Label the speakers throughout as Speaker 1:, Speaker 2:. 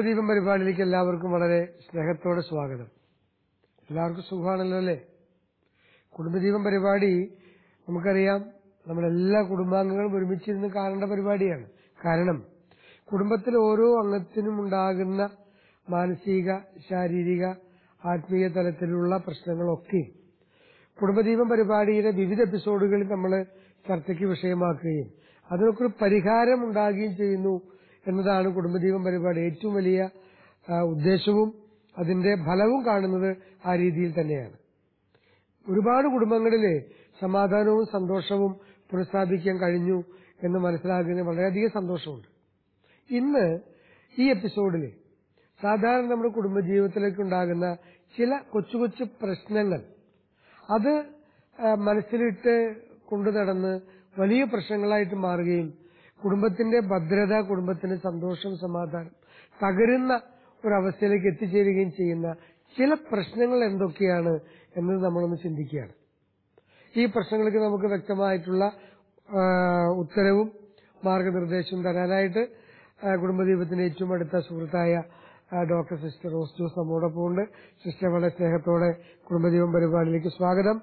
Speaker 1: കുടുംബദീപം പരിപാടിയിലേക്ക് എല്ലാവർക്കും വളരെ സ്നേഹത്തോടെ സ്വാഗതം എല്ലാവർക്കും സുഖമാണല്ലോ അല്ലേ കുടുംബദീപം പരിപാടി നമുക്കറിയാം നമ്മളെല്ലാ കുടുംബാംഗങ്ങളും ഒരുമിച്ചിരുന്ന് കാണേണ്ട പരിപാടിയാണ് കാരണം കുടുംബത്തിൽ ഓരോ അംഗത്തിനും ഉണ്ടാകുന്ന മാനസിക ശാരീരിക ആത്മീയ തലത്തിലുള്ള പ്രശ്നങ്ങളൊക്കെ കുടുംബദീപം പരിപാടിയുടെ വിവിധ എപ്പിസോഡുകളിൽ നമ്മൾ ചർച്ചയ്ക്ക് വിഷയമാക്കുകയും അതിനൊക്കെ ഒരു പരിഹാരം ഉണ്ടാകുകയും ചെയ്യുന്നു എന്നതാണ് കുടുംബദീപം പരിപാടി ഏറ്റവും വലിയ ആ, ഉദ്ദേശവും അതിന്റെ ഫലവും കാണുന്നത് ആ രീതിയിൽ തന്നെയാണ് ഒരുപാട് കുടുംബങ്ങളിലെ സമാധാനവും സന്തോഷവും പുനഃസ്ഥാപിക്കാൻ കഴിഞ്ഞു എന്ന് മനസ്സിലാക്കുന്നതിന് വളരെയധികം സന്തോഷമുണ്ട് ഇന്ന് ഈ എപ്പിസോഡിൽ സാധാരണ നമ്മുടെ കുടുംബജീവിതത്തിലേക്ക് ഉണ്ടാകുന്ന ചില കൊച്ചു കൊച്ചു പ്രശ്നങ്ങൾ അത് ആ, മനസ്സിലിട്ട് കൊണ്ടു നടന്ന് വലിയ പ്രശ്നങ്ങളായിട്ട് മാറുകയും കുടുംബത്തിന്റെ ഭദ്രത കുടുംബത്തിന്റെ സന്തോഷം സമാധാനം തകരുന്ന ഒരവസ്ഥയിലേക്ക് എത്തിച്ചേരുകയും ചെയ്യുന്ന ചില പ്രശ്നങ്ങൾ എന്തൊക്കെയാണ് എന്നത് നമ്മളൊന്ന് ചിന്തിക്കുകയാണ് ഈ പ്രശ്നങ്ങൾക്ക് നമുക്ക് വ്യക്തമായിട്ടുള്ള ആ, ഉത്തരവും മാർഗനിർദ്ദേശവും തരാനായിട്ട് ആ, കുടുംബദീപത്തിന്റെ ഏറ്റവും അടുത്ത സുഹൃത്തായ ആ, ഡോക്ടർ സിസ്റ്റർ റോസ് ജോസ് നമ്മോടൊപ്പം ഉണ്ട് സിസ്റ്റർ വളരെ സ്നേഹത്തോടെ കുടുംബദീപം പരിപാടിയിലേക്ക് സ്വാഗതം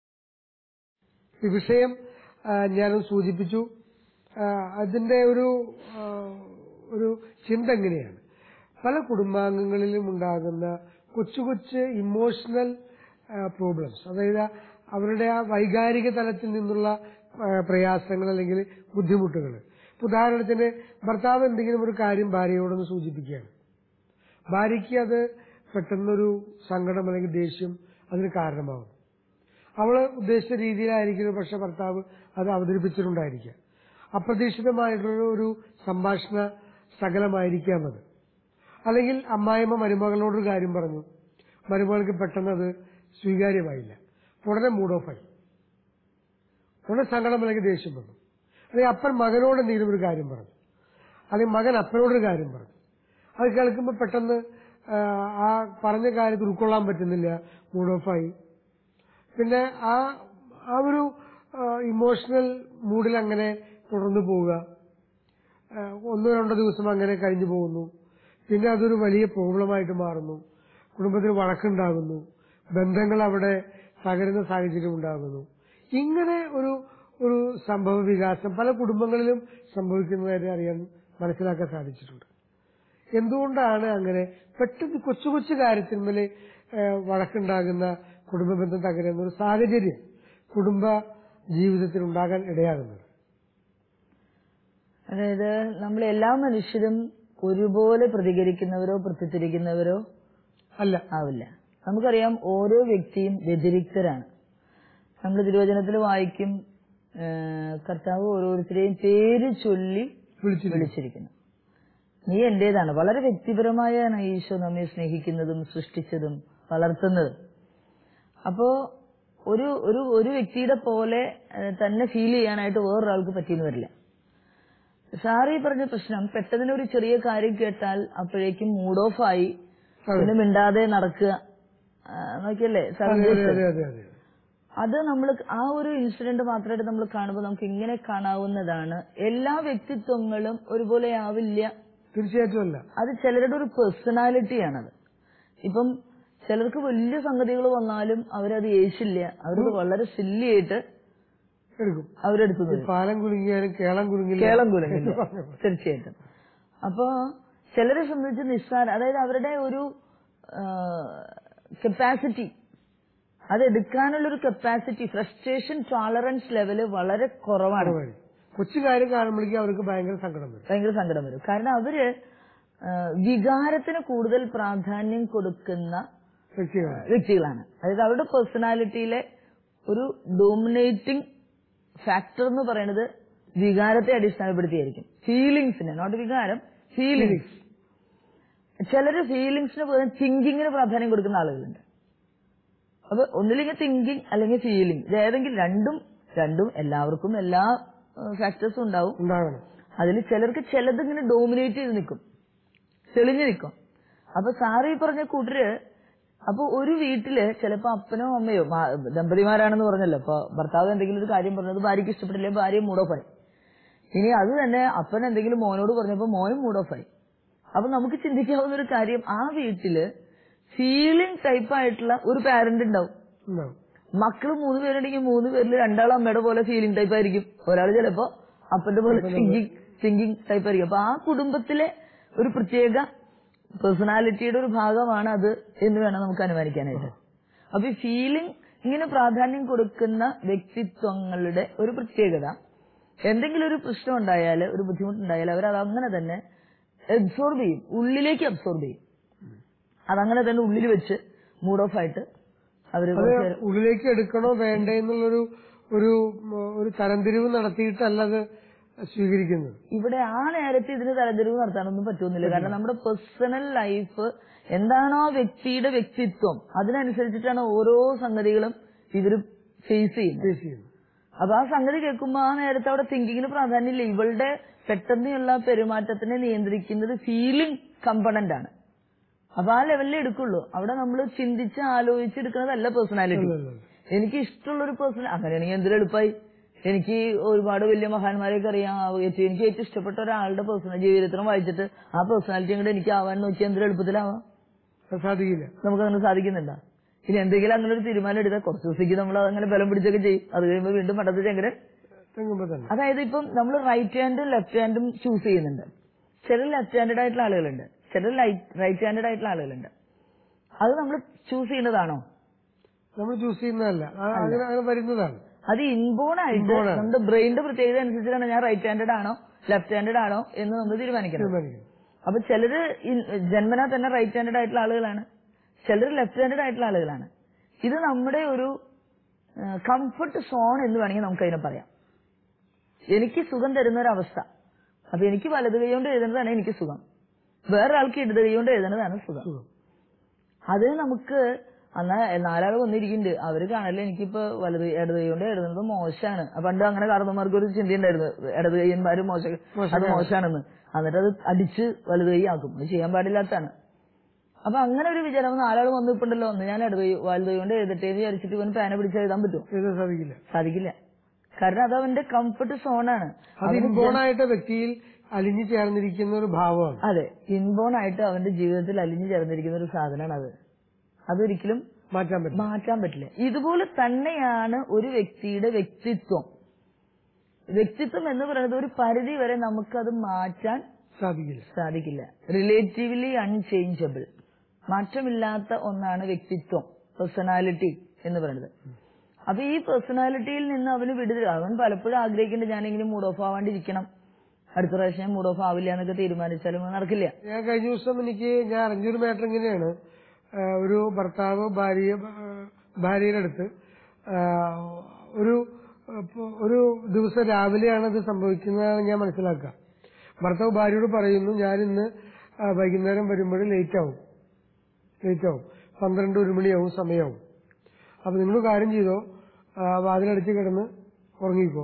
Speaker 1: ഈ വിഷയം ആ, ഞാനും സൂചിപ്പിച്ചു ആ, അതിന്റെ ഒരു ആ, ഒരു ചിന്ത എങ്ങനെയാണ് പല കുടുംബാംഗങ്ങളിലും ഉണ്ടാകുന്ന കൊച്ചു കൊച്ചു ഇമോഷണൽ പ്രോബ്ലംസ് അതായത് അവരുടെ ആ വൈകാരിക തലത്തിൽ നിന്നുള്ള ആ, പ്രയാസങ്ങൾ അല്ലെങ്കിൽ ബുദ്ധിമുട്ടുകൾ ഉദാഹരണത്തിന് ഭർത്താവ് എന്തെങ്കിലും ഒരു കാര്യം ഭാര്യയോടൊന്ന് സൂചിപ്പിക്കുകയാണ് ഭാര്യയ്ക്ക് അത് പെട്ടെന്നൊരു സങ്കടം അല്ലെങ്കിൽ ദേഷ്യം അതിന് കാരണമാകും അവള് ഉദ്ദേശിച്ച രീതിയിലായിരിക്കും പക്ഷെ ഭർത്താവ് അത് അവതരിപ്പിച്ചിട്ടുണ്ടായിരിക്കുക അപ്രതീക്ഷിതമായിട്ടുള്ള ഒരു സംഭാഷണ സകലമായിരിക്കാം അത് അല്ലെങ്കിൽ അമ്മായിമ്മ മരുമകളോടൊരു കാര്യം പറഞ്ഞു മരുമകൾക്ക് പെട്ടെന്ന് അത് സ്വീകാര്യമായില്ല ഉടനെ മൂഡ് ഓഫായി ഉടനെ സങ്കടം അല്ലെങ്കിൽ ദേഷ്യം വന്നു അല്ലെങ്കിൽ അപ്പൻ മകനോട് എന്തെങ്കിലും ഒരു കാര്യം പറഞ്ഞു അല്ലെങ്കിൽ മകൻ അപ്പനോടൊരു കാര്യം പറഞ്ഞു അത് കേൾക്കുമ്പോൾ പെട്ടെന്ന് ആ, ആ പറഞ്ഞ കാര്യത്തിൽ ഉൾക്കൊള്ളാൻ പറ്റുന്നില്ല മൂഡ് ഓഫായി പിന്നെ ആ ആ ഒരു ഇമോഷണൽ മൂഡിൽ അങ്ങനെ തുടർന്നു പോവുക ആ, ഒന്നോ രണ്ടോ ദിവസം അങ്ങനെ കഴിഞ്ഞു പോകുന്നു പിന്നെ അതൊരു വലിയ പ്രോബ്ലമായിട്ട് മാറുന്നു കുടുംബത്തിൽ വഴക്കുണ്ടാകുന്നു ബന്ധങ്ങൾ അവിടെ തകരുന്ന സാഹചര്യം ഉണ്ടാകുന്നു ഇങ്ങനെ ഒരു ഒരു സംഭവ വികാസം പല കുടുംബങ്ങളിലും സംഭവിക്കുന്നതായിട്ട് അറിയാൻ മനസ്സിലാക്കാൻ സാധിച്ചിട്ടുണ്ട് എന്തുകൊണ്ടാണ് അങ്ങനെ പെട്ടെന്ന് കൊച്ചു കൊച്ചു കാര്യത്തിന്മേൽ വഴക്കുണ്ടാകുന്ന കുടുംബ ബന്ധം തകരുന്ന ഒരു സാഹചര്യം കുടുംബ ജീവിതത്തിൽ ഉണ്ടാകാൻ ഇടയാകുന്നത്
Speaker 2: അതായത് നമ്മൾ എല്ലാ മനുഷ്യരും ഒരുപോലെ പ്രതികരിക്കുന്നവരോ പ്രത്യത്തിരിക്കുന്നവരോ
Speaker 1: അല്ല
Speaker 2: ആവില്ല നമുക്കറിയാം ഓരോ വ്യക്തിയും വ്യതിരിക്തരാണ് നമ്മൾ തിരുവചനത്തിൽ വായിക്കും ആ, കർത്താവ് ഓരോരുത്തരെയും പേര് ചൊല്ലി
Speaker 1: വിളിച്ചില്ല
Speaker 2: വിളിച്ചിരിക്കുന്നു നീ എന്റേതാണ് വളരെ വ്യക്തിപരമായാണ് ഈശോ നമ്മെ സ്നേഹിക്കുന്നതും സൃഷ്ടിച്ചതും വളർത്തുന്നതും അപ്പോ ഒരു ഒരു ഒരു വ്യക്തിയുടെ പോലെ ഏഹ്, തന്നെ ഫീൽ ചെയ്യാനായിട്ട് വേറൊരാൾക്ക് പറ്റിയെന്ന് വരില്ല സാറി പറഞ്ഞ പ്രശ്നം പെട്ടെന്ന് ഒരു ചെറിയ കാര്യം കേട്ടാൽ അപ്പോഴേക്കും മൂഡ് ഓഫ് ആയി
Speaker 1: അതെ.
Speaker 2: പിന്നെ മിണ്ടാതെ നടക്കുക ആ, നോക്കിയല്ലേ സാർ
Speaker 1: അതെ
Speaker 2: ഉദ്ദേശിച്ചത്?
Speaker 1: അതെ അതെ അതെ
Speaker 2: അത് നമ്മൾ ആ ഒരു ഇൻസിഡന്റ് മാത്രമായിട്ട് നമ്മൾ കാണുമ്പോൾ നമുക്ക് ഇങ്ങനെ കാണാവുന്നതാണ് എല്ലാ വ്യക്തിത്വങ്ങളും ഒരുപോലെ ആവില്ല
Speaker 1: തീർച്ചയായിട്ടും അല്ല
Speaker 2: അത് ചിലരുടെ ഒരു പേഴ്സണാലിറ്റിയാണത് ഇപ്പം ചിലർക്ക് വലിയ സംഗതികൾ വന്നാലും അവരത് യേശില്ല അവരത് വളരെ സില്ലിയായിട്ട്
Speaker 1: എടുക്കും
Speaker 2: അവരെടുത്തു
Speaker 1: ഈ പാലം കുലുങ്ങിയാലും കേളം കുലുങ്ങില്ല
Speaker 2: കേളം കുലങ്ങില്ല തീർച്ചയായിട്ടും അപ്പോ ചിലരെ സംബന്ധിച്ച് നിസ്സാര അതായത് അവരുടെ ഒരു കപ്പാസിറ്റി അത് എടുക്കാനുള്ള ഒരു കപ്പാസിറ്റി ഫ്രസ്ട്രേഷൻ ടോളറൻസ് ലെവല് വളരെ കുറവാണ്
Speaker 1: കുറവായി. കൊച്ചു കാര്യം കാണുമ്പോഴേക്കും അവർക്ക് ഭയങ്കര സങ്കടം വരും
Speaker 2: ഭയങ്കര സങ്കടം വരും കാരണം അവര് ആ, വികാരത്തിന് കൂടുതൽ പ്രാധാന്യം കൊടുക്കുന്ന
Speaker 1: വ്യക്തികളാണ്
Speaker 2: വ്യക്തികളാണ് അതായത് അവരുടെ പേഴ്സണാലിറ്റിയിലെ ഒരു ഡോമിനേറ്റിംഗ് ഫാക്ടർ എന്ന് പറയുന്നത് വികാരത്തെ അടിസ്ഥാനപ്പെടുത്തിയായിരിക്കും ഫീലിങ്സിന് നോട്ട് വികാരം ഫീലിങ്സ് ചിലര് ഫീലിങ്സിന് പകരം തിങ്കിങ്ങിന് പ്രാധാന്യം കൊടുക്കുന്ന ആളുകളുണ്ട് അപ്പൊ ഒന്നില്ലെങ്കിൽ തിങ്കിങ് അല്ലെങ്കിൽ ഫീലിംഗ് ഇത് ഏതെങ്കിലും രണ്ടും രണ്ടും എല്ലാവർക്കും എല്ലാ ഫാക്ടേഴ്സും ഉണ്ടാവും
Speaker 1: ഉണ്ടാകണം
Speaker 2: അതിൽ ചിലർക്ക് ചിലത് ഇങ്ങനെ ഡോമിനേറ്റ് ചെയ്ത് നിൽക്കും തെളിഞ്ഞു നിൽക്കും അപ്പൊ സാറ് ഈ പറഞ്ഞ കൂട്ടര് അപ്പൊ ഒരു വീട്ടില് ചിലപ്പോ അപ്പനോ അമ്മയോ മാ- ദമ്പതിമാരാണെന്ന് പറഞ്ഞല്ലോ അപ്പൊ ഭർത്താവ് എന്തെങ്കിലും ഒരു കാര്യം പറഞ്ഞത് ഭാര്യയ്ക്ക് ഇഷ്ടപ്പെട്ടില്ലേ ഭാര്യ മൂഡ് ഓഫ് ആയി ഇനി അത് തന്നെ അപ്പൻ എന്തെങ്കിലും മോനോട് പറഞ്ഞപ്പോ മോനും മൂഡ് ഓഫ് ആയി അപ്പൊ നമുക്ക് ചിന്തിക്കാവുന്ന ഒരു കാര്യം ആ വീട്ടില് ഫീലിംഗ് ടൈപ്പ് ആയിട്ടുള്ള ഒരു പാരന്റ് ഉണ്ടാവും
Speaker 1: ഉണ്ടാവും
Speaker 2: മക്കള് മൂന്ന് പേരുണ്ടെങ്കിൽ മൂന്ന് പേരിൽ രണ്ടാൾ അമ്മയുടെ പോലെ ഫീലിംഗ് ടൈപ്പ് ആയിരിക്കും ഒരാൾ ചിലപ്പോ അപ്പന്റെ പോലെ തിങ്കിങ് തിങ്കിങ് ടൈപ്പ് ആയിരിക്കും അപ്പൊ ആ കുടുംബത്തിലെ ഒരു പ്രത്യേക പേഴ്സണാലിറ്റിയുടെ ഒരു ഭാഗമാണ് അത് എന്ന് വേണം നമുക്ക് അനുമാനിക്കാനായിട്ട് അപ്പൊ ഈ ഫീലിംഗ് ഇങ്ങനെ പ്രാധാന്യം കൊടുക്കുന്ന വ്യക്തിത്വങ്ങളുടെ ഒരു പ്രത്യേകത എന്തെങ്കിലും ഒരു പ്രശ്നം ഉണ്ടായാൽ ഒരു ബുദ്ധിമുട്ടുണ്ടായാൽ അവർ അത് അങ്ങനെ തന്നെ അബ്സോർബ് ചെയ്യും ഉള്ളിലേക്ക് അബ്സോർബ് ചെയ്യും അതങ്ങനെ തന്നെ ഉള്ളിൽ വെച്ച് മൂഡ് ഓഫ് ആയിട്ട് അവര്
Speaker 1: അത് ഉള്ളിലേക്ക് എടുക്കണോ വേണ്ടേ എന്നുള്ളൊരു ഒരു ഉം, ഒരു തരംതിരിവ് നടത്തിയിട്ടല്ല അത് സ്വീകരിക്കുന്നത്
Speaker 2: ഇവിടെ ആ നേരത്തെ ഇതിന് തരംതിരിവ് നടത്താനൊന്നും പറ്റുന്നില്ല കാരണം നമ്മുടെ പേഴ്സണൽ ലൈഫ് എന്താണോ ആ വ്യക്തിയുടെ വ്യക്തിത്വം അതിനനുസരിച്ചിട്ടാണ് ഓരോ സംഗതികളും ഇവര് ഫേസ് ചെയ്യുന്നത്
Speaker 1: ഫേസ് ചെയ്യുന്നത്
Speaker 2: അപ്പൊ ആ സംഗതി കേൾക്കുമ്പോ ആ നേരത്തെ അവിടെ തിങ്കിങ്ങിന് പ്രാധാന്യമില്ല ഇവളുടെ പെട്ടെന്നുള്ള പെരുമാറ്റത്തിനെ നിയന്ത്രിക്കുന്നത് ഫീലിംഗ് കമ്പണന്റ് ആണ് അപ്പൊ ആ ലെവലിലേ എടുക്കുള്ളൂ അവിടെ നമ്മൾ ചിന്തിച്ച് ആലോചിച്ചെടുക്കുന്നതല്ല പേഴ്സണാലിറ്റി
Speaker 1: അല്ലല്ല.
Speaker 2: എനിക്ക് ഇഷ്ടമുള്ള ഒരു പേഴ്സൺ അങ്ങനെയാണെങ്കിൽ എന്തൊരു എളുപ്പമായി എനിക്ക് ഒരുപാട് വലിയ മഹാന്മാരെയൊക്കെ അറിയാം ആ ഏറ്റവും- എനിക്ക് ഏറ്റവും ഇഷ്ടപ്പെട്ട ഒരാളുടെ പേഴ്സണൽ ജീവിതത്തിനും വായിച്ചിട്ട് ആ പേഴ്സണാലിറ്റി അങ്ങോട്ട് എനിക്ക് ആവാൻ നോക്കി എന്തൊരു എളുപ്പത്തിലാവാം
Speaker 1: അത് സാധിക്കില്ല
Speaker 2: നമുക്ക് അങ്ങനെ സാധിക്കുന്നുണ്ടോ ഇനി എന്തെങ്കിലും അങ്ങനെ ഒരു തീരുമാനം എടുത്താൽ കുറച്ച് ദിവസത്തേക്ക് നമ്മൾ അങ്ങനെ ബലം പിടിച്ചൊക്കെ ചെയ്യും അത് കഴിയുമ്പോൾ വീണ്ടും പണ്ടത്തെ ചെങ്കരൻ
Speaker 1: തെങ്ങുമ്പോ തന്നെ
Speaker 2: അതായത് ഇപ്പം നമ്മൾ റൈറ്റ് ഹാൻഡും ലെഫ്റ്റ് ഹാൻഡും ചൂസ് ചെയ്യുന്നുണ്ട് ചില ലെഫ്റ്റ് ഹാൻഡഡ് ആയിട്ടുള്ള ആളുകളുണ്ട് ചില റൈറ്റ് ഹാൻഡഡ് ആയിട്ടുള്ള ആളുകളുണ്ട് അത് നമ്മൾ ചൂസ് ചെയ്യുന്നതാണോ
Speaker 1: നമ്മൾ ചൂസ് ചെയ്യുന്നതല്ല ആ, അങ്ങനെ അങ്ങനെ വരുന്നതാണ്
Speaker 2: അത് ഇൻബോൺ ആയിട്ട്
Speaker 1: Inborn ആണ്.
Speaker 2: നമ്മുടെ ബ്രെയിനിന്റെ പ്രത്യേകത അനുസരിച്ചിട്ടാണ് ഞാൻ റൈറ്റ് ഹാൻഡഡ് ആണോ ലെഫ്റ്റ് ഹാൻഡഡ് ആണോ എന്ന് നമ്മൾ തീരുമാനിക്കുന്നത്
Speaker 1: തീരുമാനിക്കുന്നത്
Speaker 2: അപ്പൊ ചിലര് ഇൻ- ജന്മനാ തന്നെ റൈറ്റ് ഹാൻഡഡ് ആയിട്ടുള്ള ആളുകളാണ് ചിലർ ലെഫ്റ്റ് ഹാൻഡഡ് ആയിട്ടുള്ള ആളുകളാണ് ഇത് നമ്മുടെ ഒരു കംഫർട്ട് സോൺ എന്ന് വേണമെങ്കിൽ നമുക്ക് അതിനെ പറയാം എനിക്ക് സുഖം തരുന്ന ഒരു അവസ്ഥ അപ്പൊ എനിക്ക് വലത് കൈ കൊണ്ട് എഴുതുന്നതാണ് എനിക്ക് സുഖം വേറൊരാൾക്ക് ഇടത് കൈ കൊണ്ട് എഴുതുന്നതാണ് സുഖം
Speaker 1: സുഖം
Speaker 2: അത് നമുക്ക് എന്നാ നാലാൾ വന്നിരിക്കുന്നുണ്ട് അവര് കാണല്ലേ എനിക്കിപ്പോ വലത് ഇടത് കൈ കൊണ്ട് എഴുതുന്നത് മോശമാണ് പണ്ട് അങ്ങനെ കാരണന്മാർക്ക് ഒരു ചിന്തയുണ്ടായിരുന്നു ഇടത് കൈയന്മാര് മോശം അത് മോശമാണെന്ന് എന്നിട്ട് അത് അടിച്ച് വലത് കൈ ആക്കും അത് ചെയ്യാൻ പാടില്ലാത്തതാണ് അപ്പൊ അങ്ങനെ ഒരു വിചാരം നാലാൾ വന്നിട്ടുണ്ടല്ലോ ഒന്ന് ഞാൻ ഇടത് കൈ വലത് കൈ കൊണ്ട് എഴുതട്ടെ എന്ന് വിചാരിച്ചിട്ട് ഇവൻ പേന പിടിച്ച് എഴുതാൻ പറ്റുമോ
Speaker 1: എഴുതാൻ സാധിക്കില്ല
Speaker 2: സാധിക്കില്ല കാരണം അത് അവന്റെ കംഫർട്ട് സോണാണ്
Speaker 1: അത് ഇൻബോണായിട്ട് വ്യക്തിയിൽ അലിഞ്ഞു ചേർന്നിരിക്കുന്ന ഒരു ഭാവമാണ്
Speaker 2: അതെ ഇൻബോൺ ആയിട്ട് അവന്റെ ജീവിതത്തിൽ അലിഞ്ഞു ചേർന്നിരിക്കുന്ന ഒരു സാധനമാണ് അത് അതൊരിക്കലും
Speaker 1: മാറ്റാൻ പറ്റും
Speaker 2: മാറ്റാൻ പറ്റില്ല ഇതുപോലെ തന്നെയാണ് ഒരു വ്യക്തിയുടെ വ്യക്തിത്വം വ്യക്തിത്വം എന്ന് പറയുന്നത് ഒരു പരിധി വരെ നമുക്കത് മാറ്റാൻ
Speaker 1: സാധിക്കില്ല
Speaker 2: സാധിക്കില്ല റിലേറ്റീവ്ലി അൺചേഞ്ചബിൾ മാറ്റമില്ലാത്ത ഒന്നാണ് വ്യക്തിത്വം പേഴ്സണാലിറ്റി എന്ന് പറയുന്നത് അപ്പൊ ഈ പേഴ്സണാലിറ്റിയിൽ നിന്ന് അവന് വിടുതൽ അവൻ പലപ്പോഴും ആഗ്രഹിക്കുന്നുണ്ട് ഞാനിങ്ങനെ മൂഡ് ഓഫ് ആവാണ്ടിരിക്കണം അടുത്ത പ്രാവശ്യം ഞാൻ മൂഡ് ഓഫ് ആവില്ല എന്നൊക്കെ തീരുമാനിച്ചാലും അത് നടക്കില്ല
Speaker 1: ഞാൻ കഴിഞ്ഞ ദിവസം എനിക്ക് ഞാൻ അറിഞ്ഞൊരു മാറ്റർ ഇങ്ങനെയാണ് ആ, ഒരു ഭർത്താവ് ഭാര്യ ആ, ഭാര്യയുടെ അടുത്ത് ആ, ഒരു ഇപ്പൊ ഒരു ദിവസം രാവിലെയാണ് ഇത് സംഭവിക്കുന്നതാണ് ഞാൻ മനസ്സിലാക്കുക ഭർത്താവ് ഭാര്യയോട് പറയുന്നു ഞാൻ ഇന്ന് ആ, വൈകുന്നേരം വരുമ്പോൾ ലേറ്റ് ആവും ലേറ്റ് ആവും പന്ത്രണ്ട് ഒരു മണിയാവും സമയമാവും അപ്പൊ നിങ്ങൾ കാര്യം ചെയ്തോ ആ, വാതിലടിച്ച് കിടന്ന് ഉറങ്ങിക്കോ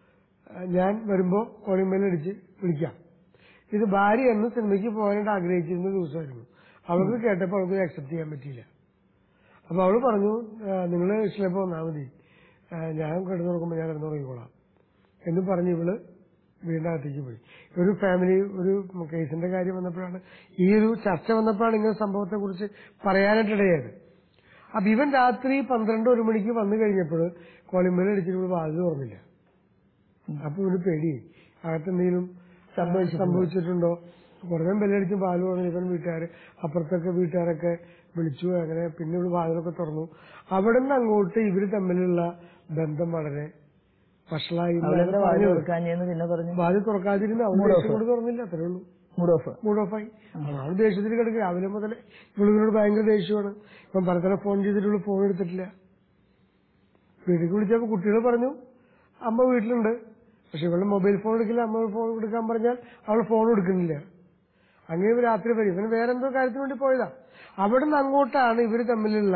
Speaker 1: ആ, ഞാൻ വരുമ്പോ കോളിംബെല്ലടിച്ച് വിളിക്കാം ഇത് ഭാര്യ എന്ന് സിനിമയ്ക്ക് പോകാനായിട്ട് ആഗ്രഹിച്ചിരുന്ന ദിവസമായിരുന്നു അവൾക്ക് കേട്ടപ്പോൾ അവൾക്ക് അക്സെപ്റ്റ് ചെയ്യാൻ പറ്റിയില്ല അപ്പൊ അവള് പറഞ്ഞു നിങ്ങൾ ഇഷ്ടപ്പോ വന്നാൽ മതി ആ, ഞാൻ കിടന്നുറങ്ങുമ്പോൾ ഞാൻ കിടന്നുറങ്ങിക്കോളാം എന്ന് പറഞ്ഞ് ഇവള് വീടിനകത്തേക്ക് പോയി ഒരു ഫാമിലി ഒരു കേസിന്റെ കാര്യം വന്നപ്പോഴാണ് ഈ ഒരു ചർച്ച വന്നപ്പോഴാണ് ഇങ്ങനെ സംഭവത്തെ കുറിച്ച് പറയാനായിട്ടിടയായത് അപ്പൊ ഇവൻ രാത്രി പന്ത്രണ്ട് ഒരു മണിക്ക് വന്നു കഴിഞ്ഞപ്പോൾ കോളിംബെൽ അടിച്ചിട്ട് ഇവള് വാതിൽ തുറന്നില്ല അപ്പൊ ഇവന് പേടിയായി അകത്തെന്തെങ്കിലും സംഭവിച്ചിട്ടുണ്ടോ കുറേ ബെല്ലടിച്ച് പാല് പറഞ്ഞു ഇവൻ വീട്ടുകാർ അപ്പുറത്തൊക്കെ വീട്ടുകാരൊക്കെ വിളിച്ചു അങ്ങനെ പിന്നെ ഇവിടെ വാതിലൊക്കെ തുറന്നു അവിടെ നിന്ന് അങ്ങോട്ട് ഇവര് തമ്മിലുള്ള ബന്ധം വളരെ വഷളായി എന്നാണ്
Speaker 2: അവളെന്താ വാഴ
Speaker 1: പറഞ്ഞത്.
Speaker 2: കൊടുക്കാഞ്ഞെന്ന് പിന്നെ പറഞ്ഞു
Speaker 1: വാതിൽ തുറക്കാതിരുന്ന് അവൾ ദേഷ്യം കൊണ്ട് തുറന്നില്ല അത്രേ ഉള്ളൂ
Speaker 2: മൂഡ് ഓഫ്
Speaker 1: മൂഡ് ഓഫായി ആൾ ദേഷ്യത്തിൽ കിടക്കുക രാവിലെ മുതൽ ഇവളിവരോട് ഭയങ്കര ദേഷ്യമാണ് ഇപ്പം പരത്തനെ ഫോൺ ചെയ്തിട്ടുള്ള ഫോൺ എടുത്തിട്ടില്ല വീട്ടിലേക്ക് വിളിച്ചപ്പോൾ കുട്ടികൾ പറഞ്ഞു അമ്മ വീട്ടിലുണ്ട് പക്ഷെ ഇവളുടെ മൊബൈൽ ഫോൺ എടുക്കില്ല അമ്മ ഫോൺ എടുക്കാൻ പറഞ്ഞാൽ അവൾ ഫോൺ എടുക്കുന്നില്ല അങ്ങനെ ഇവർ രാത്രി വരും ഇവന് വേറെ എന്തോ കാര്യത്തിന് വേണ്ടി പോയതാ അവിടെ നിന്ന് അങ്ങോട്ടാണ് ഇവർ തമ്മിലുള്ള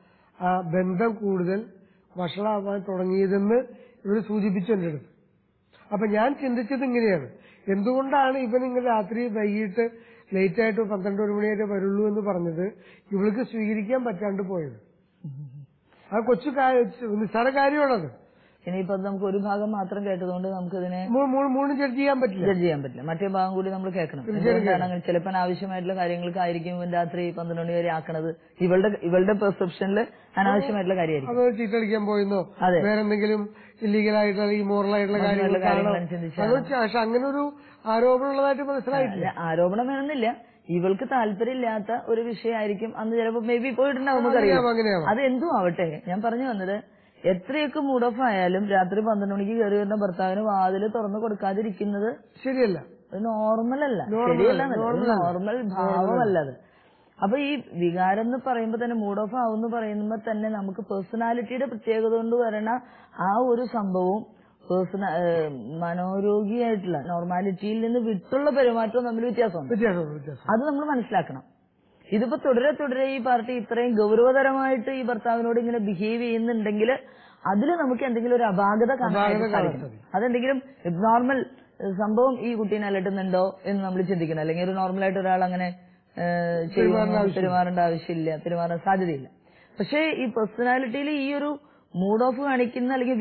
Speaker 1: ആ ബന്ധം കൂടുതൽ വഷളാവാൻ തുടങ്ങിയതെന്ന് ഇവർ സൂചിപ്പിച്ചു എൻ്റെ അടുത്ത് അപ്പൊ ഞാൻ ചിന്തിച്ചത് ഇങ്ങനെയാണ് എന്തുകൊണ്ടാണ് ഇവൻ ഇങ്ങനെ രാത്രി വൈകിട്ട് ലേറ്റ് ആയിട്ട് പന്ത്രണ്ട് ഒരു മണിയായിട്ട് വരുള്ളൂ എന്ന് പറഞ്ഞത് ഇവൾക്ക് സ്വീകരിക്കാൻ പറ്റാണ്ട് പോയത് ആ കൊച്ചു കാ- നിസ്സാര കാര്യമാണത്
Speaker 2: ഇനിയിപ്പോ അത് നമുക്ക് ഒരു ഭാഗം മാത്രം കേട്ടതുകൊണ്ട് നമുക്കിതിനെ
Speaker 1: മൂ- മൂ- മൂന്നും ജഡ്ജ് ചെയ്യാൻ പറ്റില്ല
Speaker 2: ജഡ്ജ് ചെയ്യാൻ പറ്റില്ല മറ്റേ ഭാഗം കൂടി നമ്മൾ കേൾക്കണം എന്തുകൊണ്ടാണ് അങ്ങനെ ചിലപ്പോൾ ആവശ്യമായിട്ടുള്ള കാര്യങ്ങൾക്കായിരിക്കും ഇവൻ രാത്രി പന്ത്രണ്ട് മണി വരെ ആക്കണത് ഇവളുടെ ഇവളുടെ പെർസെപ്ഷനിൽ അനാവശ്യമായിട്ടുള്ള കാര്യമായിരിക്കും
Speaker 1: അത് ചീട്ടടിക്കാൻ പോയെന്നോ
Speaker 2: അതെ.
Speaker 1: വേറെ എന്തെങ്കിലും ഇല്ലീഗൽ ആയിട്ടുള്ള അല്ലെങ്കിൽ മോറൽ ആയിട്ടുള്ള കാര്യങ്ങൾ
Speaker 2: കാര്യങ്ങളാണ്
Speaker 1: കാണോ?
Speaker 2: ചിന്തിച്ചാൽ
Speaker 1: അത് വെച്ച് പക്ഷെ അങ്ങനെ ഒരു ആരോപണം ഉള്ളതായിട്ട് മനസ്സിലായിട്ടില്ല
Speaker 2: അല്ല, ആരോപണം വേണമെന്നില്ല ഇവൾക്ക് താല്പര്യമില്ലാത്ത ഒരു വിഷയമായിരിക്കും അന്ന് ചിലപ്പോൾ മേ ബി പോയിട്ടുണ്ടാവും നമുക്കറിയാം
Speaker 1: അങ്ങനെയാവാം, അങ്ങനെയാവാം.
Speaker 2: അത് എന്തും ആവട്ടെ ഞാൻ പറഞ്ഞു വന്നത് എത്രയൊക്കെ മൂഡ് ഓഫ് ആയാലും രാത്രി പന്ത്രണ്ട് മണിക്ക് കയറി വരുന്ന ഭർത്താവിന് വാതില് തുറന്നു കൊടുക്കാതിരിക്കുന്നത്
Speaker 1: ശരിയല്ല
Speaker 2: അത് നോർമൽ അല്ല
Speaker 1: Normal
Speaker 2: ശരിയല്ല
Speaker 1: അല്ല,
Speaker 2: എന്നല്ല. ഒരു നോർമൽ ഭാവമല്ല അത് അപ്പൊ ഈ വികാരം എന്ന് പറയുമ്പോ തന്നെ മൂഡ് ഓഫ് ആവും എന്ന് പറയുമ്പോ തന്നെ നമുക്ക് പേഴ്സണാലിറ്റിയുടെ പ്രത്യേകത കൊണ്ട് വരണ ആ ഒരു സംഭവവും പേഴ്സണ മനോരോഗിയായിട്ടുള്ള നോർമാലിറ്റിയിൽ നിന്ന് വിട്ടുള്ള പെരുമാറ്റവും തമ്മിൽ വ്യത്യാസമുണ്ട്
Speaker 1: വ്യത്യാസമുണ്ട് വ്യത്യാസം
Speaker 2: അത് നമ്മൾ മനസ്സിലാക്കണം ഇതിപ്പോ തുടരെ തുടരെ ഈ പാർട്ടി ഇത്രയും ഗൗരവതരമായിട്ട് ഈ ഭർത്താവിനോട് ഇങ്ങനെ ബിഹേവ് ചെയ്യുന്നുണ്ടെങ്കിൽ അതിൽ നമുക്ക് എന്തെങ്കിലും ഒരു അപാകത കാണാനായിട്ട് സാധിക്കും അതെന്തെങ്കിലും നോർമൽ സംഭവം ഈ കുട്ടീനെ അലട്ടുന്നുണ്ടോ എന്ന് നമ്മൾ ചിന്തിക്കണം അല്ലെങ്കിൽ ഒരു നോർമലായിട്ട് ഒരാൾ അങ്ങനെ ഏഹ്, ചെയ്യുന്നു, പെരുമാറേണ്ട ആവശ്യമില്ല പെരുമാറാൻ സാധ്യതയില്ല പക്ഷേ ഈ പേഴ്സണാലിറ്റിയിൽ ഈ ഒരു മൂഡ് ഓഫ് കാണിക്കുന്ന അല്ലെങ്കിൽ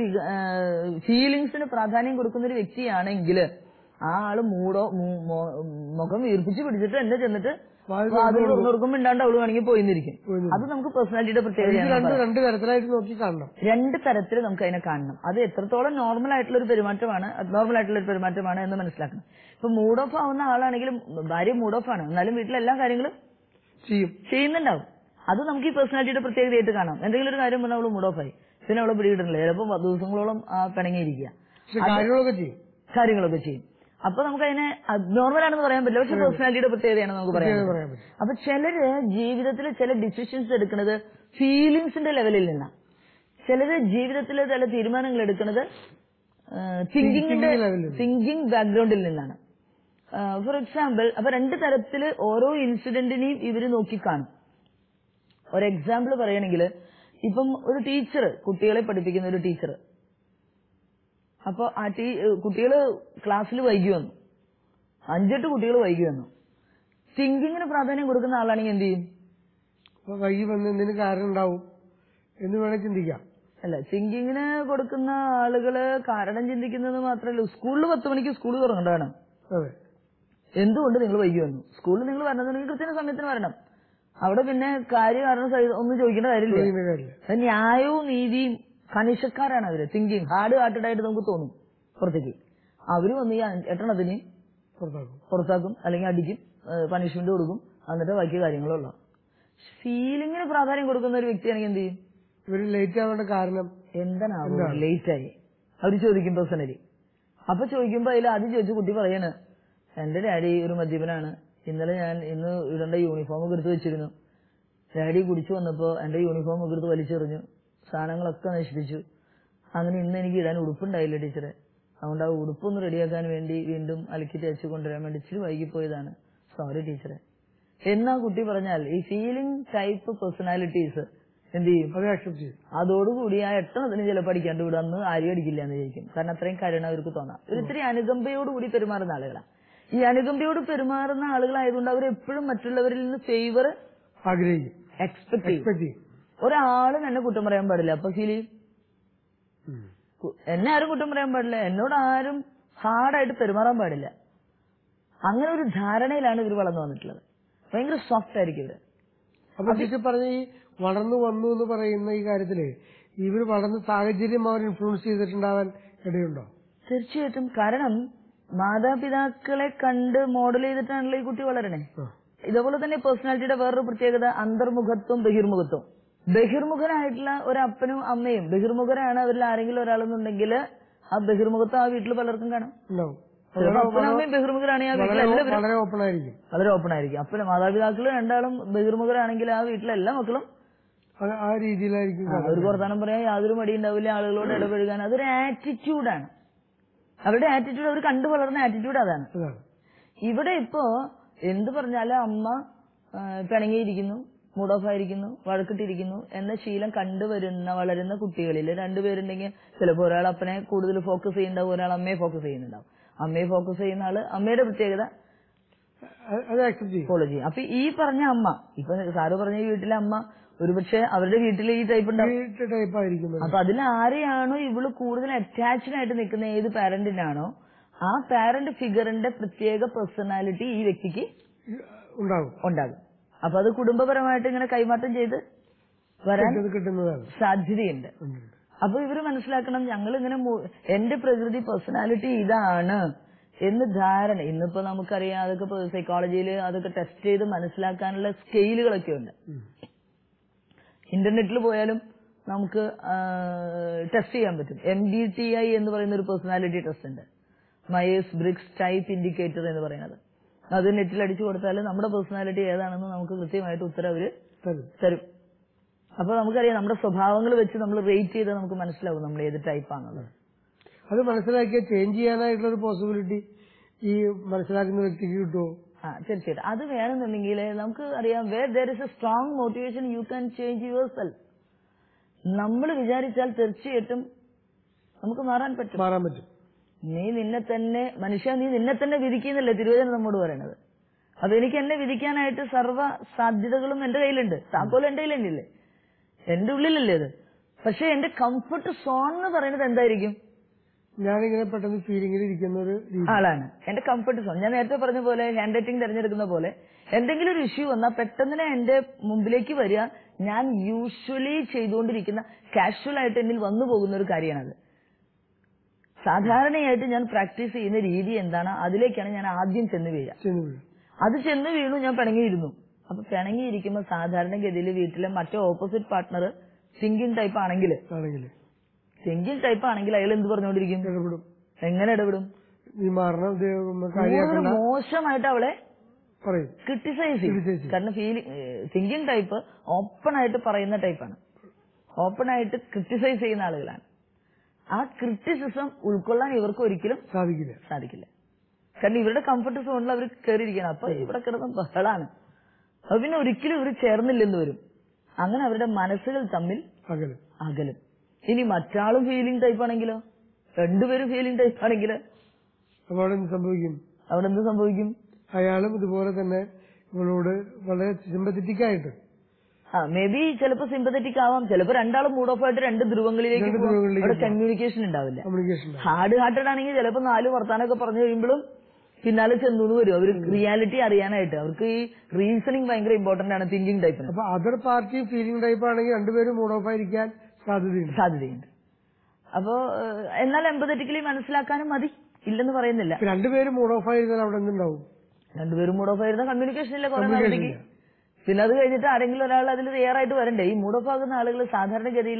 Speaker 2: ഫീലിങ്സിന് പ്രാധാന്യം കൊടുക്കുന്ന ഒരു വ്യക്തിയാണെങ്കിൽ ആ ആള് മൂടോ മൂ- മോ- മുഖം വീർപ്പിച്ച് പിടിച്ചിട്ട് എന്നെ ചെന്നിട്ട്
Speaker 1: വാതിൽ
Speaker 2: വാതിൽ തുറന്നു കൊടുക്കുമ്പോൾ ഇണ്ടാണ്ട് അവള് വേണമെങ്കിൽ പോയിരുന്നിരിക്കും
Speaker 1: പോയിരുന്നിരിക്കും.
Speaker 2: അത് നമുക്ക് പേഴ്സണാലിറ്റിയുടെ
Speaker 1: ഇത്
Speaker 2: പ്രത്യേകതയാണ്
Speaker 1: രണ്ട് രണ്ട് തരത്തിലായിട്ട് നോക്കി കാണണം
Speaker 2: രണ്ട് തരത്തിൽ നമുക്ക് അതിനെ കാണണം അത് എത്രത്തോളം നോർമൽ ആയിട്ടുള്ള ഒരു പെരുമാറ്റമാണ് നോർമൽ ആയിട്ടുള്ള ഒരു പെരുമാറ്റമാണ് എന്ന് മനസ്സിലാക്കണം ഇപ്പൊ മൂഡ് ഓഫ് ആവുന്ന ആളാണെങ്കിലും ഭാര്യ മൂഡ് ഓഫ് ആണ് എന്നാലും വീട്ടിലെ എല്ലാ കാര്യങ്ങളും
Speaker 1: ചെയ്യും
Speaker 2: ചെയ്യുന്നുണ്ടാവും അത് നമുക്ക് ഈ പേഴ്സണാലിറ്റിയുടെ പ്രത്യേകതയായിട്ട് കാണാം എന്തെങ്കിലും ഒരു കാര്യം പറഞ്ഞാൽ അവള് മൂഡ് ഓഫ് ആയി പിന്നെ അവളെ പിടികിട്ടുന്നില്ല ചിലപ്പോൾ ദിവസങ്ങളോളം ആ പിണങ്ങിയിരിക്കുക
Speaker 1: പക്ഷെ കാര്യങ്ങളൊക്കെ ചെയ്യും
Speaker 2: കാര്യങ്ങളൊക്കെ ചെയ്യും അപ്പൊ നമുക്ക് അതിനെ അബ്നോർമൽ ആണെന്ന് പറയാൻ പറ്റില്ല പക്ഷെ പേഴ്സണാലിറ്റിയുടെ പ്രത്യേകതയാണ് നമുക്ക് പറയാൻ
Speaker 1: ഇത്
Speaker 2: പറ്റും.
Speaker 1: പറയാൻ പറ്റും
Speaker 2: അപ്പൊ ചിലര് ജീവിതത്തിൽ ചില ഡിസിഷൻസ് എടുക്കുന്നത് ഫീലിങ്സിന്റെ ലെവലിൽ നിന്നാണ് ചിലര് ജീവിതത്തിൽ ചില തീരുമാനങ്ങൾ എടുക്കുന്നത് തിങ്കിങ്ങിന്റെ
Speaker 1: Thinking level ൽ നിന്ന്.
Speaker 2: തിങ്കിങ് ബാക്ക്ഗ്രൗണ്ടിൽ നിന്നാണ് ഫോർ എക്സാമ്പിൾ അപ്പൊ രണ്ട് തരത്തില് ഓരോ ഇൻസിഡന്റിനെയും ഇവര് നോക്കിക്കാണും ഒരു എക്സാമ്പിൾ പറയുകയാണെങ്കിൽ ഇപ്പം ഒരു ടീച്ചർ കുട്ടികളെ പഠിപ്പിക്കുന്ന ഒരു ടീച്ചർ അപ്പൊ ആ ടീ കുട്ടികൾ ക്ലാസ്സിൽ വൈകി വന്നു അഞ്ചെട്ട് കുട്ടികൾ വൈകി വന്നു തിങ്കിങ്ങിന് പ്രാധാന്യം കൊടുക്കുന്ന ആളാണെങ്കിൽ എന്ത് ചെയ്യും
Speaker 1: അപ്പൊ വൈകി വന്ന് എന്തിന് കാരണം ഉണ്ടാവും എന്ന് വേണേ ചിന്തിക്കാം
Speaker 2: അല്ല തിങ്കിങ്ങിന് കൊടുക്കുന്ന ആളുകള് കാരണം ചിന്തിക്കുന്നത് മാത്രമല്ല സ്കൂളിൽ പത്ത് മണിക്ക് സ്കൂൾ തുറങ്ങേണ്ടതാണ്
Speaker 1: അതെ
Speaker 2: എന്തുകൊണ്ട് നിങ്ങൾ വൈകി വന്നു സ്കൂളിൽ നിങ്ങൾ വരണമെന്നുണ്ടെങ്കിൽ കൃത്യ സമയത്തിന് വരണം അവിടെ പിന്നെ കാര്യം കാരണം സഹി- ഒന്നും ചോദിക്കേണ്ട കാര്യമില്ല
Speaker 1: ചോദിക്കുന്ന കാര്യമില്ല
Speaker 2: അത് ന്യായവും നീതിയും കണിശക്കാരാണ് അവര് തിങ്കിങ് ഹാർഡ് ഹാർട്ടഡ് ആയിട്ട് നമുക്ക് തോന്നും പുറത്തേക്ക് അവര് വന്ന് ഈ അഞ്ച് എട്ടെണ്ണത്തിന്
Speaker 1: പുറത്താക്കും
Speaker 2: പുറത്താക്കും അല്ലെങ്കിൽ അടിക്കും പണിഷ്മെന്റ് കൊടുക്കും എന്നിട്ട് ബാക്കി കാര്യങ്ങളുള്ള ഫീലിങ്ങിന് പ്രാധാന്യം കൊടുക്കുന്ന ഒരു വ്യക്തിയാണെങ്കിൽ എന്ത് ചെയ്യും
Speaker 1: ഇവര് ലേറ്റ് ആവേണ്ട കാരണം
Speaker 2: എന്താണാവോ ലേറ്റ് ആയി അവര് ചോദിക്കും പേഴ്സണലി അപ്പൊ ചോദിക്കുമ്പോ അതിൽ ആദ്യം ചോദിച്ചു കുട്ടി പറയാണ് എന്റെ ഡാഡി ഒരു മദ്യപനാണ് ഇന്നലെ ഞാൻ ഇന്ന് ഇടേണ്ട യൂണിഫോം ഒക്കെ എടുത്ത് വെച്ചിരുന്നു ഡാഡി കുടിച്ചു വന്നപ്പോ എന്റെ യൂണിഫോം ഒക്കെ എടുത്ത് വലിച്ചെറിഞ്ഞു സാധനങ്ങളൊക്കെ നശിപ്പിച്ചു അങ്ങനെ ഇന്ന് എനിക്ക് ഇടാൻ ഉടുപ്പുണ്ടായില്ല ടീച്ചറെ അതുകൊണ്ട് ആ ഉടുപ്പൊന്ന് റെഡിയാക്കാൻ വേണ്ടി വീണ്ടും അലക്കി തേച്ച് കൊണ്ടുവരാൻ വേണ്ടി ഇച്ചിരി വൈകിപ്പോയതാണ് സോറി ടീച്ചറെ എന്നാ കുട്ടി പറഞ്ഞാൽ ഈ ഫീലിംഗ് ടൈപ്പ് പേഴ്സണാലിറ്റീസ് എന്ത് ചെയ്യും
Speaker 1: അത് അക്സെപ്റ്റ് ചെയ്യും
Speaker 2: അതോടുകൂടി ആ എട്ടെണ്ണത്തിന് ചിലപ്പോൾ അടിക്കാണ്ട് വിടും അന്ന് ആരും അടിക്കില്ല എന്ന് ചോദിക്കും കാരണം അത്രയും കരുണ അവർക്ക് തോന്നാം ഇവർ ഇത്തിരി അനുകമ്പയോടുകൂടി പെരുമാറുന്ന ആളുകളാണ് ഈ അനുകമ്പയോട് പെരുമാറുന്ന ആളുകളായതുകൊണ്ട് അവർ എപ്പോഴും മറ്റുള്ളവരിൽ നിന്ന് ഫേവർ
Speaker 1: ആഗ്രഹിക്കും
Speaker 2: എക്സ്പെക്ട് ചെയ്യും
Speaker 1: എക്സ്പെക്ട് ചെയ്യും
Speaker 2: ഒരാളും എന്നെ കുറ്റം പറയാൻ പാടില്ല അപ്പൊ ഫീൽ ചെയ്യും
Speaker 1: ഉം.
Speaker 2: കു- എന്നെ ആരും കുറ്റം പറയാൻ പാടില്ല എന്നോട് ആരും ഹാർഡായിട്ട് പെരുമാറാൻ പാടില്ല അങ്ങനെ ഒരു ധാരണയിലാണ് ഇവർ വളർന്നു വന്നിട്ടുള്ളത് ഭയങ്കര സോഫ്റ്റ് ആയിരിക്കും ഇവര്
Speaker 1: അപ്പൊ ചേച്ചി പറഞ്ഞ ഈ വളർന്നു വന്നു എന്ന് പറയുന്ന ഈ കാര്യത്തില് ഇവര് വളർന്ന സാഹചര്യം അവർ ഇൻഫ്ലുവൻസ് ചെയ്തിട്ടുണ്ടാവാൻ ഇടയുണ്ടോ
Speaker 2: തീർച്ചയായിട്ടും കാരണം മാതാപിതാക്കളെ കണ്ട് മോഡൽ ചെയ്തിട്ടാണല്ലോ ഈ കുട്ടി വളരണേ
Speaker 1: ആ.
Speaker 2: ഇതേപോലെ തന്നെ പേഴ്സണാലിറ്റിയുടെ വേറൊരു പ്രത്യേകത അന്തർമുഖത്വം ബഹിർമുഖത്വം ബഹിർമുഖനായിട്ടുള്ള ഒരു അപ്പനും അമ്മയും ബഹിർമുഖരാണ് അവരിൽ ആരെങ്കിലും ഒരാളെന്നുണ്ടെങ്കിൽ ആ ബഹിർമുഖത്വം ആ വീട്ടിൽ പലർക്കും കാണാം
Speaker 1: ഉണ്ടാവും
Speaker 2: ചിലപ്പോൾ അപ്പനും അമ്മയും ബഹിർമുഖരാണെങ്കിൽ ആ വീട്ടിൽ
Speaker 1: വളരെ
Speaker 2: എല്ലാവരും
Speaker 1: വളരെ ഓപ്പൺ ആയിരിക്കും
Speaker 2: വളരെ ഓപ്പൺ ആയിരിക്കും അപ്പനും മാതാപിതാക്കൾ രണ്ടാളും ബഹിർമുഖരാണെങ്കിൽ ആ വീട്ടിലെ എല്ലാ മക്കളും
Speaker 1: അത് ആ രീതിയിലായിരിക്കും
Speaker 2: ആ, അവർക്ക് വർത്താനം പറയാൻ യാതൊരു മടി ഉണ്ടാവില്ല ആളുകളോട് ഇടപഴകാൻ അതൊരു ആറ്റിറ്റ്യൂഡാണ് അവരുടെ ആറ്റിറ്റ്യൂഡ് അവർ കണ്ടു വളർന്ന ആറ്റിറ്റ്യൂഡ് അതാണ്
Speaker 1: അതാണ്
Speaker 2: ഇവിടെ ഇപ്പോ എന്ത് പറഞ്ഞാലും അമ്മ ആ, പിണങ്ങിയിരിക്കുന്നു മൂഡ് ഓഫ് ആയിരിക്കുന്നു വഴക്കിട്ടിരിക്കുന്നു എന്ന ശീലം കണ്ടുവരുന്ന വളരുന്ന കുട്ടികളിൽ രണ്ടുപേരുണ്ടെങ്കിൽ ചിലപ്പോൾ ഒരാൾ അപ്പനെ കൂടുതൽ ഫോക്കസ് ചെയ്യുന്നുണ്ടാവും ഒരാൾ അമ്മയെ ഫോക്കസ് ചെയ്യുന്നുണ്ടാവും അമ്മയെ ഫോക്കസ് ചെയ്യുന്ന ആള് അമ്മയുടെ പ്രത്യേകത
Speaker 1: അത് അത് ആക്സെപ്റ്റ് ചെയ്യും
Speaker 2: ഫോളോ ചെയ്യും അപ്പൊ ഈ പറഞ്ഞ അമ്മ ഇപ്പൊ സാറ് പറഞ്ഞ ഈ വീട്ടിലെ അമ്മ ഒരുപക്ഷെ അവരുടെ വീട്ടിൽ ഈ ടൈപ്പ് ഉണ്ടാവും
Speaker 1: ഈ ടൈപ്പ് ആയിരിക്കും അത്.
Speaker 2: അപ്പൊ അതിൽ ആരെയാണോ ഇവള് കൂടുതൽ അറ്റാച്ച്ഡ് ആയിട്ട് നിൽക്കുന്ന ഏത് പാരന്റിനാണോ ആ പാരന്റ് ഫിഗറിന്റെ പ്രത്യേക പേഴ്സണാലിറ്റി ഈ വ്യക്തിക്ക്
Speaker 1: ഉണ്ടാവും
Speaker 2: ഉണ്ടാകും അപ്പൊ അത് കുടുംബപരമായിട്ട് ഇങ്ങനെ കൈമാറ്റം ചെയ്ത് വരാൻ
Speaker 1: ഇത് കിട്ടുന്നതാണ്
Speaker 2: സാധ്യതയുണ്ട്
Speaker 1: ഉണ്ട്.
Speaker 2: അപ്പൊ ഇവര് മനസ്സിലാക്കണം ഞങ്ങൾ ഇങ്ങനെ മു- എന്റെ പ്രകൃതി പേഴ്സണാലിറ്റി ഇതാണ് എന്ന് ധാരണ ഇന്നിപ്പോ നമുക്കറിയാം അതൊക്കെ സൈക്കോളജിയിൽ അതൊക്കെ ടെസ്റ്റ് ചെയ്ത് മനസ്സിലാക്കാനുള്ള സ്കെയിലുകളൊക്കെ ഉണ്ട്
Speaker 1: ഉം.
Speaker 2: ഇന്റർനെറ്റിൽ പോയാലും നമുക്ക് ടെസ്റ്റ് ചെയ്യാൻ പറ്റും എം ബി ടി ഐ എന്ന് പറയുന്ന ഒരു പേഴ്സണാലിറ്റി ടെസ്റ്റ് ഉണ്ട് മയേഴ്സ് ബ്രിക്സ് ടൈപ്പ് ഇൻഡിക്കേറ്റർ എന്ന് പറയുന്നത് അത് നെറ്റിൽ അടിച്ചു കൊടുത്താൽ നമ്മുടെ പേഴ്സണാലിറ്റി ഏതാണെന്ന് നമുക്ക് കൃത്യമായിട്ട് ഉത്തരം അവര്
Speaker 1: തരും
Speaker 2: തരും അപ്പൊ നമുക്കറിയാം നമ്മുടെ സ്വഭാവങ്ങൾ വെച്ച് നമ്മൾ റേറ്റ് ചെയ്താൽ നമുക്ക് മനസ്സിലാവും നമ്മൾ ഏത് ടൈപ്പാണെന്നുള്ളത്
Speaker 1: അത് മനസ്സിലാക്കിയ ചേഞ്ച് ചെയ്യാനായിട്ടുള്ള ഒരു പോസിബിലിറ്റി ഈ മനസ്സിലാക്കുന്ന വ്യക്തിക്ക് കിട്ടുമോ
Speaker 2: ആ തീർച്ചയായിട്ടും അത് വേണമെന്നുണ്ടെങ്കിൽ നമുക്ക് അറിയാം where there is a strong motivation you can change yourself നമ്മൾ വിചാരിച്ചാൽ തീർച്ചയായിട്ടും നമുക്ക് മാറാൻ പറ്റും
Speaker 1: മാറാൻ പറ്റും
Speaker 2: നീ നിന്നെ തന്നെ മനുഷ്യ നീ നിന്നെ തന്നെ വിധിക്കുന്നല്ലേ തിരുവചനം നമ്മോട് പറയണത് അപ്പൊ എനിക്ക് എന്നെ വിധിക്കാനായിട്ട് സർവ്വ സാധ്യതകളും എന്റെ കയ്യിലുണ്ട് താക്കോൽ എന്റെ കയ്യിലുണ്ടല്ലേ എന്റെ ഉള്ളിലല്ലേ അത് പക്ഷെ എന്റെ കംഫർട്ട് സോൺ എന്ന് പറയുന്നത് എന്തായിരിക്കും
Speaker 1: ഞാനിങ്ങനെ പെട്ടെന്ന് ഫീലിംഗിൽ ഇരിക്കുന്ന ഒരു രീതി
Speaker 2: ആളാണ് എന്റെ കംഫർട്ട് സോൺ ഞാൻ നേരത്തെ പറഞ്ഞ പോലെ ഹാൻഡ് റൈറ്റിംഗ് തിരഞ്ഞെടുക്കുന്ന പോലെ എന്തെങ്കിലും ഒരു ഇഷ്യൂ വന്നാൽ പെട്ടെന്ന് എന്റെ മുമ്പിലേക്ക് വരിക ഞാൻ യൂഷ്വലി ചെയ്തുകൊണ്ടിരിക്കുന്ന കാഷ്വൽ ആയിട്ട് എന്നിൽ വന്നു പോകുന്ന ഒരു കാര്യമാണത് സാധാരണയായിട്ട് ഞാൻ പ്രാക്ടീസ് ചെയ്യുന്ന രീതി എന്താണ് അതിലേക്കാണ് ഞാൻ ആദ്യം ചെന്ന് വീഴുക
Speaker 1: ചെന്ന് വീഴും
Speaker 2: അത് ചെന്ന് വീണു ഞാൻ പിണങ്ങിയിരുന്നു അപ്പൊ പിണങ്ങിയിരിക്കുമ്പോൾ സാധാരണഗതിയിൽ വീട്ടിലെ മറ്റേ ഓപ്പോസിറ്റ് പാർട്ട്ണർ സിംഗിങ് ടൈപ്പ് ആണെങ്കിൽ
Speaker 1: ആണെങ്കിൽ
Speaker 2: സിംഗിങ് ടൈപ്പ് ആണെങ്കിൽ അയാൾ എന്ത് പറഞ്ഞുകൊണ്ടിരിക്കും
Speaker 1: ഇടപെടും
Speaker 2: എങ്ങനെ ഇടപെടും
Speaker 1: നീ മാറണം ഇത്
Speaker 2: കൂടുതൽ
Speaker 1: കാര്യമാക്കണ്ട
Speaker 2: മോശമായിട്ട് അവളെ
Speaker 1: പറയും
Speaker 2: ക്രിട്ടിസൈസ് ചെയ്യും
Speaker 1: Criticize ചെയ്യും.
Speaker 2: കാരണം ഫീലിംഗ് തിങ്കിങ് ടൈപ്പ് ഓപ്പൺ ആയിട്ട് പറയുന്ന ടൈപ്പാണ് ഓപ്പൺ ആയിട്ട് ക്രിട്ടിസൈസ് ചെയ്യുന്ന ആളുകളാണ് ആ ക്രിറ്റിസിസം ഉൾക്കൊള്ളാൻ ഇവർക്ക് ഒരിക്കലും
Speaker 1: സാധിക്കില്ല
Speaker 2: സാധിക്കില്ല കാരണം ഇവരുടെ കംഫർട്ട് സോണിൽ അവർ കയറിയിരിക്കണം അപ്പൊ ഇവിടെ കിടന്ന ബഹളാണ് അപ്പൊ പിന്നെ ഒരിക്കലും ഇവർ ചേർന്നില്ലെന്ന് വരും അങ്ങനെ അവരുടെ മനസ്സുകൾ തമ്മിൽ
Speaker 1: അകലും
Speaker 2: അകലും ഇനി മറ്റാളും ഫീലിംഗ് ടൈപ്പ് ആണെങ്കിലോ രണ്ടുപേരും ഫീലിംഗ് ടൈപ്പ് ആണെങ്കിൽ
Speaker 1: അപ്പോൾ അവിടെ എന്ത് സംഭവിക്കും
Speaker 2: അവിടെ എന്ത് സംഭവിക്കും
Speaker 1: അയാളും ഇതുപോലെ തന്നെ ഇവളോട് വളരെ സിമ്പത്തറ്റിക് ആയിട്ട്
Speaker 2: ആ മേ ബി ചിലപ്പോ സിമ്പത്തറ്റിക് ആവാം ചിലപ്പോ രണ്ടാളും മൂഡ് ഓഫ് ആയിട്ട് രണ്ട് ധ്രുവങ്ങളിലേക്ക്
Speaker 1: രണ്ട്
Speaker 2: പോവാം.
Speaker 1: ധ്രുവങ്ങളിലേക്ക്
Speaker 2: അവിടെ കമ്മ്യൂണിക്കേഷൻ ഉണ്ടാവില്ല
Speaker 1: കമ്മ്യൂണിക്കേഷൻ
Speaker 2: ഹാർഡ് ഹാർട്ടഡ് ആണെങ്കിൽ ചിലപ്പോ നാല് വർത്താനൊക്കെ പറഞ്ഞു കഴിയുമ്പോഴും പിന്നാലെ ചെന്നു വരും അവർ റിയാലിറ്റി അറിയാനായിട്ട് അവർക്ക് ഈ റീസണിങ് ഭയങ്കര ഇമ്പോർട്ടന്റ് ആണ് തിങ്കിങ് ടൈപ്പിന്
Speaker 1: അപ്പൊ അതർ പാർട്ടി ഫീലിംഗ് ടൈപ്പ് ആണെങ്കിൽ രണ്ടുപേരും മൂഡ് ഓഫ് ആയിരിക്കാൻ സാധ്യതയുണ്ട്
Speaker 2: സാധ്യതയുണ്ട് അപ്പോ ഏഹ്, എന്നാൽ എമ്പതറ്റിക്കലി മനസ്സിലാക്കാനും മതി ഇല്ലെന്ന് പറയുന്നില്ല
Speaker 1: ഇപ്പൊ രണ്ടുപേരും മൂഡ് ഓഫ് ആയിരുന്നാൽ അവിടെ എന്തുണ്ടാവും
Speaker 2: രണ്ടുപേരും മൂഡ് ഓഫ് ആയിരുന്ന കമ്മ്യൂണിക്കേഷൻ ഇല്ല കുറെ
Speaker 1: Communication
Speaker 2: നാളത്തേക്ക്
Speaker 1: ഇല്ല.
Speaker 2: പിന്നെ അത് കഴിഞ്ഞിട്ട് ആരെങ്കിലും ഒരാൾ അതിൽ തയ്യാറായിട്ട് വരണ്ടേ ഈ മൂഡ് ഓഫ് ആകുന്ന ആളുകൾ സാധാരണഗതിയിൽ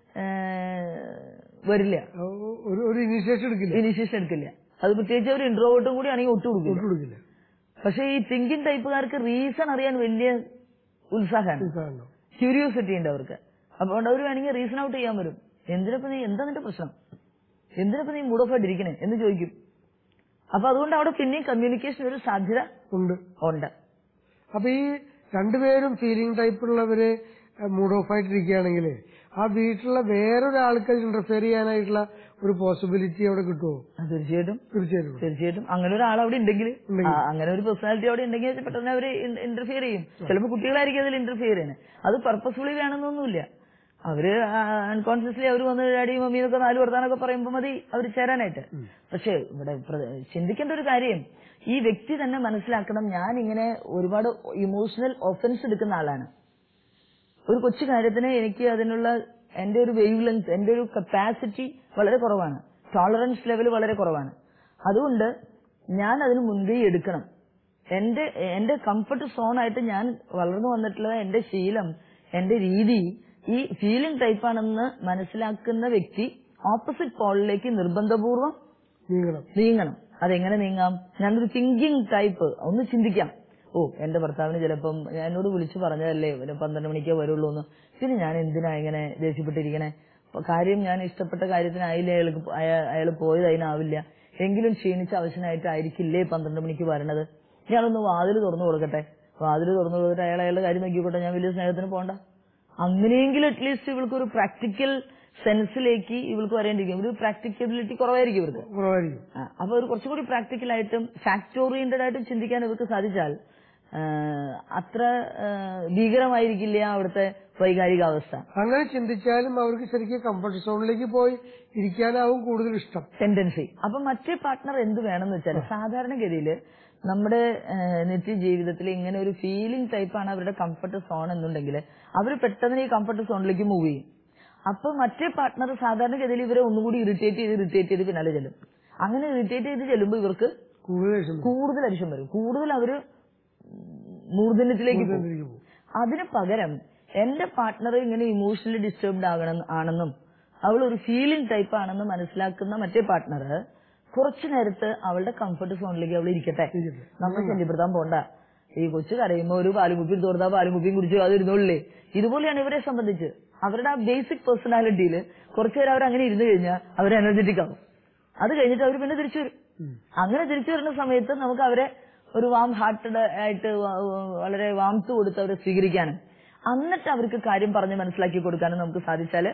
Speaker 2: വരില്ല
Speaker 1: ഒരു ഒരു ഇനിഷ്യേഷൻ എടുക്കില്ല
Speaker 2: ഇനിഷ്യേഷൻ എടുക്കില്ല അത് പ്രത്യേകിച്ച് ഒരു ഇൻട്രോവേർട്ടും കൂടി ആണെങ്കിൽ ഒട്ടും കൊടുക്കില്ല
Speaker 1: ഒട്ടും കൊടുക്കില്ല
Speaker 2: പക്ഷെ ഈ തിങ്കിങ് ടൈപ്പുകാർക്ക് റീസൺ അറിയാൻ വലിയ ഉത്സാഹമാണ്
Speaker 1: ഉത്സാഹമുണ്ടോ?
Speaker 2: ക്യൂരിയോസിറ്റി ഉണ്ട് അവർക്ക് അതുകൊണ്ട് അവർ വേണമെങ്കിൽ റീസൺ ഔട്ട് ചെയ്യാൻ വരും എന്തിനപ്പോ നീ എന്താ നിന്റെ പ്രശ്നം എന്തിനപ്പോ നീ മൂഡ് ഓഫ് ആയിട്ട് ഇരിക്കണേ എന്ന് ചോദിക്കും അപ്പൊ അതുകൊണ്ട് അവിടെ പിന്നെയും കമ്മ്യൂണിക്കേഷൻ ഒരു സാധ്യത
Speaker 1: ഉണ്ട്
Speaker 2: ഉണ്ട്
Speaker 1: അപ്പൊ ഈ രണ്ടുപേരും ഫീലിംഗ് ടൈപ്പുള്ളവര് മൂഡ് ഓഫ് ആയിട്ടിരിക്കുകയാണെങ്കിൽ ആ വീട്ടിലുള്ള വേറൊരാൾക്ക് ഇന്റർഫിയർ ചെയ്യാനായിട്ടുള്ള ഒരു പോസിബിലിറ്റി അവിടെ കിട്ടുമോ
Speaker 2: ആ, തീർച്ചയായിട്ടും
Speaker 1: തീർച്ചയായിട്ടും
Speaker 2: തീർച്ചയായിട്ടും അങ്ങനെ ഒരാൾ അവിടെ ഉണ്ടെങ്കിൽ
Speaker 1: ഉണ്ടെങ്കിൽ.
Speaker 2: ആ, അങ്ങനെ ഒരു പേഴ്സണാലിറ്റി അവിടെ ഉണ്ടെങ്കിൽ പെട്ടെന്ന് അവർ ഇന്റർഫിയർ ചെയ്യും ചിലപ്പോൾ കുട്ടികളായിരിക്കും അതിൽ ഇന്റർഫിയർ ചെയ്യുന്നത് അത് പർപ്പസ്ഫുള്ളി വേണമെന്നൊന്നുമില്ല അവര് അൺകോൺഷ്യസ്ലി അവർ വന്ന് ഡാഡി മമ്മി എന്നൊക്കെ നാല് വർത്താനൊക്കെ പറയുമ്പോൾ മതി അവർ ചേരാനായിട്ട് പക്ഷേ ഇവിടെ പ്ര- ചിന്തിക്കേണ്ട ഒരു കാര്യം ഈ വ്യക്തി തന്നെ മനസ്സിലാക്കണം ഞാൻ ഇങ്ങനെ ഒരുപാട് ഇമോഷണൽ ഒഫൻസ് എടുക്കുന്ന ആളാണ് ഒരു കൊച്ചു കാര്യത്തിന് എനിക്ക് അതിനുള്ള എന്റെ ഒരു വേവ് ലെങ്ത് എന്റെ ഒരു കപ്പാസിറ്റി വളരെ കുറവാണ് ടോളറൻസ് ലെവൽ വളരെ കുറവാണ് അതുകൊണ്ട് ഞാൻ അതിന് മുൻകൈ എടുക്കണം എന്റെ എന്റെ കംഫർട്ട് സോൺ ആയിട്ട് ഞാൻ വളർന്നു വന്നിട്ടുള്ള എന്റെ ശീലം എന്റെ രീതി ഈ ഫീലിംഗ് ടൈപ്പാണെന്ന് മനസ്സിലാക്കുന്ന വ്യക്തി ഓപ്പോസിറ്റ് പോളിലേക്ക് നിർബന്ധപൂർവം
Speaker 1: നീങ്ങണം
Speaker 2: നീങ്ങണം അതെങ്ങനെ നീങ്ങാം ഞാനൊരു തിങ്കിങ് ടൈപ്പ് ഒന്ന് ചിന്തിക്കാം ഓ എന്റെ ഭർത്താവിന് ചിലപ്പം ഞാൻ എന്നോട് വിളിച്ചു പറഞ്ഞതല്ലേ ഒരു പന്ത്രണ്ട് മണിക്കേ വരുള്ളൂ എന്ന് പിന്നെ ഞാൻ എന്തിനാ ഇങ്ങനെ ദേഷ്യപ്പെട്ടിരിക്കണേ അപ്പൊ കാര്യം ഞാൻ ഇഷ്ടപ്പെട്ട കാര്യത്തിനായില്ലേ അയാൾക്ക് അയാൾ പോയത് അതിനാവില്ല എങ്കിലും ക്ഷീണിച്ച അവശനായിട്ടായിരിക്കില്ലേ പന്ത്രണ്ട് മണിക്ക് വരണത് ഞാനൊന്ന് വാതിൽ തുറന്നു കൊടുക്കട്ടെ വാതിൽ തുറന്നു കൊടുത്തിട്ട് അയാൾ അയാളുടെ കാര്യം നോക്കിക്കോട്ടെ ഞാൻ വലിയ സ്നേഹത്തിന് പോണ്ട അങ്ങനെയെങ്കിലും അറ്റ്ലീസ്റ്റ് ഇവൾക്ക് ഒരു പ്രാക്ടിക്കൽ സെൻസിലേക്ക് ഇവൾക്ക് വരേണ്ടിരിക്കും ഒരു പ്രാക്ടിക്കബിലിറ്റി കുറവായിരിക്കും ഇവർക്ക്
Speaker 1: കുറവായിരിക്കും
Speaker 2: ആ, അപ്പൊ ഒരു കുറച്ചുകൂടി പ്രാക്ടിക്കൽ ആയിട്ടും ഫാക്ട് ഓറിയന്റഡ് ആയിട്ടും ചിന്തിക്കാൻ ഇവർക്ക് സാധിച്ചാൽ ആ, അത്ര ആ, ഭീകരമായിരിക്കില്ല അവിടുത്തെ വൈകാരികാവസ്ഥ
Speaker 1: അങ്ങനെ ചിന്തിച്ചാലും അവർക്ക് ശരിക്കും കംഫർട്ട് സോണിലേക്ക് പോയി ഇരിക്കാനാവും കൂടുതൽ ഇഷ്ടം
Speaker 2: ടെൻഡൻസി അപ്പൊ മറ്റേ പാർട്ട്ണർ എന്ത് വേണമെന്ന് വെച്ചാൽ സാധാരണഗതിയിൽ നമ്മുടെ നിത്യ ജീവിതത്തിൽ ഇങ്ങനെ ഒരു ഫീലിംഗ് ടൈപ്പാണ് അവരുടെ കംഫർട്ട് സോൺ എന്നുണ്ടെങ്കിൽ അവർ പെട്ടെന്ന് ഈ കംഫർട്ട് സോണിലേക്ക് മൂവ് ചെയ്യും അപ്പൊ മറ്റേ പാർട്ട്ണർ സാധാരണഗതിയിൽ ഇവരെ ഒന്നുകൂടി ഇറിറ്റേറ്റ് ചെയ്ത് ഇറിറ്റേറ്റ് ചെയ്ത് പിന്നാലെ ചെല്ലും അങ്ങനെ ഇറിറ്റേറ്റ് ചെയ്ത് ചെല്ലുമ്പോൾ ഇവർക്ക്
Speaker 1: കൂടുതൽ വിഷമം
Speaker 2: കൂടുതൽ അരിശം വരും കൂടുതൽ അവര് മൂർധന്യത്തിലേക്ക് പോകും
Speaker 1: ഇതിലേക്ക് പോകും.
Speaker 2: അതിന് പകരം എന്റെ പാർട്ട്ണർ ഇങ്ങനെ ഇമോഷണലി ഡിസ്റ്റർബ്ഡ് ആകണം ആണെന്നും അവൾ ഒരു ഫീലിംഗ് ടൈപ്പ് ആണെന്ന് മനസ്സിലാക്കുന്ന മറ്റേ പാർട്ട്ണർ കുറച്ചു നേരത്ത് അവളുടെ കംഫർട്ട് സോണിലേക്ക് അവൾ ഇരിക്കട്ടെ
Speaker 1: ഇരിക്കട്ടെ.
Speaker 2: നമ്മൾ ശല്യപ്പെടുത്താൻ പോണ്ട ഈ കൊച്ചു കരയുമ്പോ ഒരു പാലും കുപ്പി തോർത്താ പാലും കുപ്പിയും കുടിച്ചു അത് ഇരുന്നോളില്ലേ ഇതുപോലെയാണ് ഇവരെ സംബന്ധിച്ച് അവരുടെ ആ ബേസിക് പേഴ്സണാലിറ്റിയിൽ കുറച്ചു നേരം അവർ അങ്ങനെ ഇരുന്ന് കഴിഞ്ഞാൽ അവർ എനർജറ്റിക് ആവും അത് കഴിഞ്ഞിട്ട് അവർ പിന്നെ തിരിച്ചു വരും
Speaker 1: ഉം.
Speaker 2: അങ്ങനെ തിരിച്ചു വരുന്ന സമയത്ത് നമുക്ക് അവരെ ഒരു വാം ഹാർട്ടഡ് ആയിട്ട് വ- വ- വളരെ വാംത്ത് കൊടുത്ത് അവരെ സ്വീകരിക്കാനും എന്നിട്ട് അവർക്ക് കാര്യം പറഞ്ഞ് മനസ്സിലാക്കി കൊടുക്കാനും നമുക്ക് സാധിച്ചാല്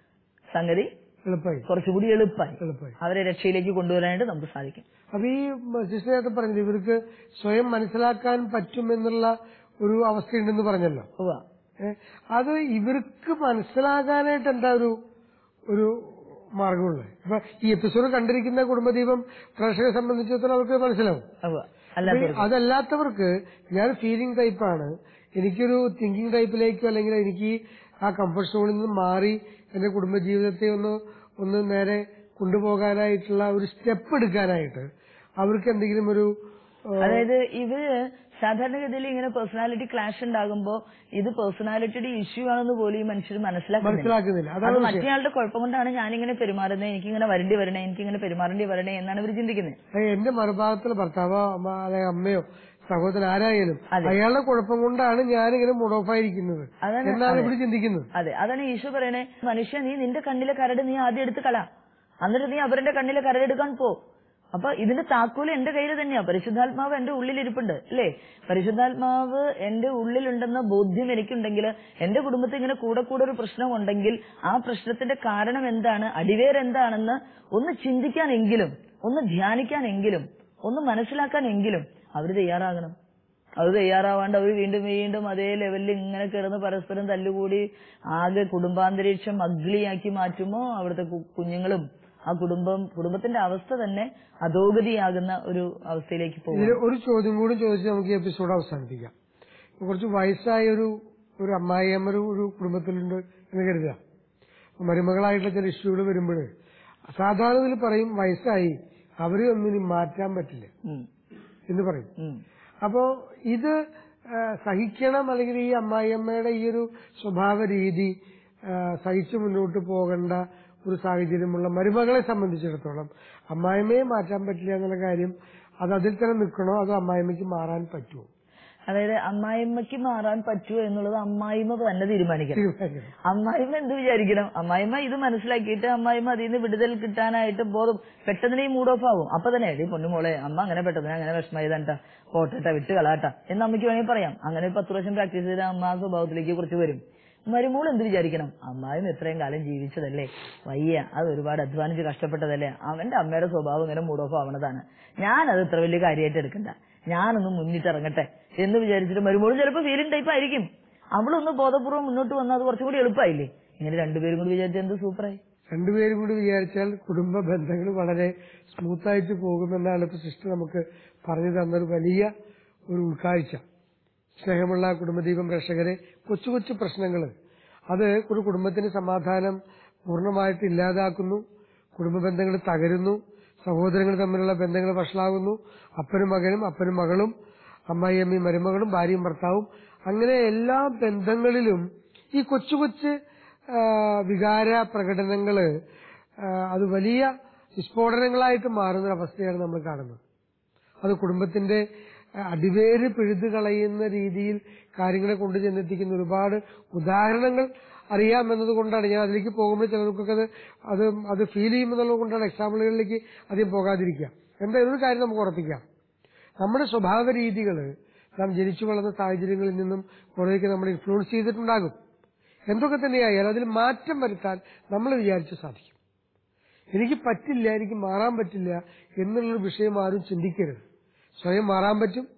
Speaker 2: സംഗതി
Speaker 1: എളുപ്പമായി
Speaker 2: കുറച്ചുകൂടി എളുപ്പമായി
Speaker 1: എളുപ്പമായി
Speaker 2: അവരെ രക്ഷയിലേക്ക് കൊണ്ടുവരാനായിട്ട് നമുക്ക് സാധിക്കും
Speaker 1: അപ്പൊ ഈ സിസ്റ്റർ നേരത്തെ പറഞ്ഞത് ഇവർക്ക് സ്വയം മനസ്സിലാക്കാൻ പറ്റുമെന്നുള്ള ഒരു അവസ്ഥയുണ്ടെന്ന് പറഞ്ഞല്ലോ
Speaker 2: ഉവ്വ.
Speaker 1: ഏ, അത് ഇവർക്ക് മനസ്സിലാകാനായിട്ട് എന്താ ഒരു ഒരു മാർഗമുള്ളത് ഇപ്പൊ ഈ എപ്പിസോഡ് കണ്ടിരിക്കുന്ന കുടുംബദീപം പ്രേക്ഷകരെ സംബന്ധിച്ചിടത്തോളം അവർക്ക് മനസ്സിലാവും
Speaker 2: ഉവ്വ. അല്ലാത്തവർക്ക്
Speaker 1: അപ്പൊ ഈ അതല്ലാത്തവർക്ക് ഞാൻ ഫീലിംഗ് ടൈപ്പാണ് എനിക്കൊരു തിങ്കിങ് ടൈപ്പിലേക്കോ അല്ലെങ്കിൽ എനിക്ക് ആ കംഫർട്ട് സോണിൽ നിന്ന് മാറി എന്റെ കുടുംബജീവിതത്തെ ഒന്ന് ഒന്ന് നേരെ കൊണ്ടുപോകാനായിട്ടുള്ള ഒരു സ്റ്റെപ്പ് എടുക്കാനായിട്ട് അവർക്ക് എന്തെങ്കിലും ഒരു ഏഹ്,
Speaker 2: അതായത് ഇവര് സാധാരണഗതിയിൽ ഇങ്ങനെ പേഴ്സണാലിറ്റി ക്ലാഷ് ഉണ്ടാകുമ്പോ ഇത് പേഴ്സണാലിറ്റിയുടെ ഇഷ്യൂ ആണെന്ന് പോലും ഈ മനുഷ്യർ മനസ്സിലാക്കുന്നില്ല
Speaker 1: മനസ്സിലാക്കുന്നില്ല
Speaker 2: അത്
Speaker 1: അതാണ് വിഷയം
Speaker 2: മറ്റേയാളുടെ കുഴപ്പം കൊണ്ടാണ് ഞാനിങ്ങനെ പെരുമാറുന്നത് എനിക്കിങ്ങനെ വരേണ്ടി വരണേ എനിക്കിങ്ങനെ പെരുമാറേണ്ടി വരണേ എന്നാണ് ഇവർ ചിന്തിക്കുന്നത്
Speaker 1: ഏഹ്, എന്റെ മറുഭാഗത്തുള്ള ഭർത്താവോ അമ്മ അല്ലെങ്കിൽ അമ്മയോ സഹോദരൻ ആരായാലും
Speaker 2: അതെ.
Speaker 1: അയാളുടെ കുഴപ്പം കൊണ്ടാണ് ഞാനിങ്ങനെ മൂഡ് ഓഫ് ആയിരിക്കുന്നത്
Speaker 2: അതാണ്
Speaker 1: എന്നാണ് ഇവിടെ ചിന്തിക്കുന്നത്
Speaker 2: അതെ അതാണ് ഈശോ പറയണേ മനുഷ്യ നീ നിന്റെ കണ്ണിലെ കരട് നീ ആദ്യം എടുത്ത് കള എന്നിട്ട് നീ അവരുടെ കണ്ണിലെ കരടെടുക്കാൻ പോ അപ്പൊ ഇതിന്റെ താക്കോല് എന്റെ കയ്യിൽ തന്നെയാ പരിശുദ്ധാത്മാവ് എന്റെ ഉള്ളിലിരിപ്പുണ്ട് അല്ലേ പരിശുദ്ധാത്മാവ് എന്റെ ഉള്ളിലുണ്ടെന്ന ബോധ്യം എനിക്കുണ്ടെങ്കിൽ എന്റെ കുടുംബത്തിൽ ഇങ്ങനെ കൂടെ കൂടെ ഒരു പ്രശ്നം ഉണ്ടെങ്കിൽ ആ പ്രശ്നത്തിന്റെ കാരണം എന്താണ് അടിവേരെന്താണെന്ന് ഒന്ന് ചിന്തിക്കാനെങ്കിലും ഒന്ന് ധ്യാനിക്കാനെങ്കിലും ഒന്ന് മനസ്സിലാക്കാനെങ്കിലും അവർ തയ്യാറാകണം അത് തയ്യാറാവാണ്ട് അവർ വീണ്ടും വീണ്ടും അതേ ലെവലിൽ ഇങ്ങനെ കിടന്ന് പരസ്പരം തല്ലുകൂടി ആകെ കുടുംബാന്തരീക്ഷം അഗ്ലിയാക്കി മാറ്റുമോ അവിടുത്തെ കു- കുഞ്ഞുങ്ങളും ആ കുടുംബം കുടുംബത്തിന്റെ അവസ്ഥ തന്നെ അധോഗതിയാകുന്ന ഒരു അവസ്ഥയിലേക്ക് പോകും
Speaker 1: ഇതിൽ ഒരു ചോദ്യം കൂടി ചോദിച്ച് നമുക്ക് ഈ എപ്പിസോഡ് അവസാനിപ്പിക്കാം ഇപ്പൊ കുറച്ച് വയസ്സായ ഒരു ഒരു അമ്മായിയമ്മ ഒരു ഒരു കുടുംബത്തിലുണ്ട് എന്ന് കരുതുക അപ്പൊ മരുമകളായിട്ടുള്ള ചില ഇഷ്യൂകൾ വരുമ്പോൾ സാധാരണയിൽ പറയും വയസ്സായി അവരെ ഒന്നും ഇനി മാറ്റാൻ പറ്റില്ല
Speaker 2: ഉം.
Speaker 1: എന്ന് പറയും
Speaker 2: ഉം.
Speaker 1: അപ്പോ ഇത് ആ, സഹിക്കണം അല്ലെങ്കിൽ ഈ അമ്മായിയമ്മയുടെ ഈ ഒരു സ്വഭാവ രീതി ആ, സഹിച്ചു മുന്നോട്ട് പോകേണ്ട ഒരു സാഹചര്യമുള്ള മരുമകളെ സംബന്ധിച്ചിടത്തോളം അമ്മായിമ്മയെ മാറ്റാൻ പറ്റില്ല എന്നുള്ള കാര്യം അത് അതിൽ തന്നെ നിൽക്കണോ അതോ അമ്മായിമ്മയ്ക്ക് മാറാൻ പറ്റുമോ
Speaker 2: അതായത് അമ്മായിമ്മയ്ക്ക് മാറാൻ പറ്റുമോ എന്നുള്ളത് അമ്മായിമ്മ തന്നെ തീരുമാനിക്കണം
Speaker 1: തീരുമാനിക്കണം
Speaker 2: അമ്മായിമ്മ എന്ത് വിചാരിക്കണം അമ്മായിമ്മ ഇത് മനസ്സിലാക്കിയിട്ട് അമ്മായിമ്മ അതിൽ നിന്ന് വിടുതൽ കിട്ടാനായിട്ട് ബോധം പെട്ടെന്ന് ഈ മൂഡ് ഓഫ് ആവും അപ്പൊ തന്നെ എടി പൊന്നുമോളെ അമ്മ അങ്ങനെ പെട്ടെന്ന് അങ്ങനെ വിഷമയതാണ്ടാ പോട്ടെട്ടാ വിട്ട് കളാട്ടാ എന്ന് അമ്മയ്ക്ക് വേണമെങ്കിൽ പറയാം അങ്ങനെ ഒരു പത്ത് പ്രാവശ്യം പ്രാക്ടീസ് ചെയ്ത അമ്മ ആ സ്വഭാവത്തിലേക്ക് കുറച്ച് വരും മരുമോൾ എന്ത് വിചാരിക്കണം അമ്മായും എത്രയും കാലം ജീവിച്ചതല്ലേ വയ്യ അത് ഒരുപാട് അധ്വാനിച്ച് കഷ്ടപ്പെട്ടതല്ലേ അവന്റെ അമ്മയുടെ സ്വഭാവം ഇങ്ങനെ മൂഡ് ഓഫ് ആവണതാണ് ഞാനത് ഇത്ര വലിയ കാര്യമായിട്ട് എടുക്കണ്ട ഞാനൊന്ന് മുന്നിട്ടിറങ്ങട്ടെ എന്ന് വിചാരിച്ചിട്ട് മരുമോളും ചിലപ്പോൾ ഫീലിംഗ് ടൈപ്പ് ആയിരിക്കും അവളൊന്ന് ബോധപൂർവ്വം മുന്നോട്ട് വന്നാൽ അത് കുറച്ചും കൂടി എളുപ്പമായില്ലേ ഇങ്ങനെ രണ്ടുപേരും കൂടി വിചാരിച്ച എന്ത് സൂപ്പറായി
Speaker 1: രണ്ടുപേരും കൂടി വിചാരിച്ചാൽ കുടുംബ ബന്ധങ്ങൾ വളരെ സ്മൂത്തായിട്ട് പോകുമെന്നാണ് ഇപ്പൊ സിസ്റ്റർ നമുക്ക് പറഞ്ഞു തന്നൊരു വലിയ ഒരു ഉൾക്കാഴ്ച സ്നേഹമുള്ള കുടുംബദീപം പ്രേക്ഷകരെ കൊച്ചു കൊച്ചു പ്രശ്നങ്ങൾ അത് ഒരു കുടുംബത്തിന് സമാധാനം പൂർണ്ണമായിട്ട് ഇല്ലാതാക്കുന്നു കുടുംബ ബന്ധങ്ങൾ തകരുന്നു സഹോദരങ്ങൾ തമ്മിലുള്ള ബന്ധങ്ങൾ വഷളാകുന്നു അപ്പനും മകനും അപ്പനും മകളും അമ്മായിയമ്മയും മരുമകളും ഭാര്യയും ഭർത്താവും അങ്ങനെ എല്ലാ ബന്ധങ്ങളിലും ഈ കൊച്ചു കൊച്ചു ആ, വികാര പ്രകടനങ്ങള് ആ, അത് വലിയ വിസ്ഫോടനങ്ങളായിട്ട് മാറുന്ന ഒരു അവസ്ഥയാണ് നമ്മൾ കാണുന്നത് അത് കുടുംബത്തിന്റെ ആ, അടിവേര് പിഴുതു കളയുന്ന രീതിയിൽ കാര്യങ്ങളെ കൊണ്ടു ചെന്നെത്തിക്കുന്ന ഒരുപാട് ഉദാഹരണങ്ങൾ അറിയാമെന്നത് കൊണ്ടാണ് ഞാൻ അതിലേക്ക് പോകുമ്പോൾ ചിലർക്കൊക്കെ അത് അത് അത് ഫീൽ ചെയ്യുമെന്നുള്ളത് കൊണ്ടാണ് എക്സാമ്പിളുകളിലേക്ക് അധികം പോകാതിരിക്കുക എന്തായാലും ഒരു കാര്യം നമുക്ക് ഉറപ്പിക്കാം നമ്മുടെ സ്വഭാവ രീതികൾ നാം ജനിച്ചു വളർന്ന സാഹചര്യങ്ങളിൽ നിന്നും കുറേയൊക്കെ നമ്മൾ ഇൻഫ്ലുവൻസ് ചെയ്തിട്ടുണ്ടാകും എന്തൊക്കെ തന്നെയായാലും അതിൽ മാറ്റം വരുത്താൻ നമ്മൾ വിചാരിച്ച് സാധിക്കും എനിക്ക് പറ്റില്ല എനിക്ക് മാറാൻ പറ്റില്ല എന്നുള്ളൊരു വിഷയം ആരും ചിന്തിക്കരുത് സ്വയം മാറാൻ പറ്റും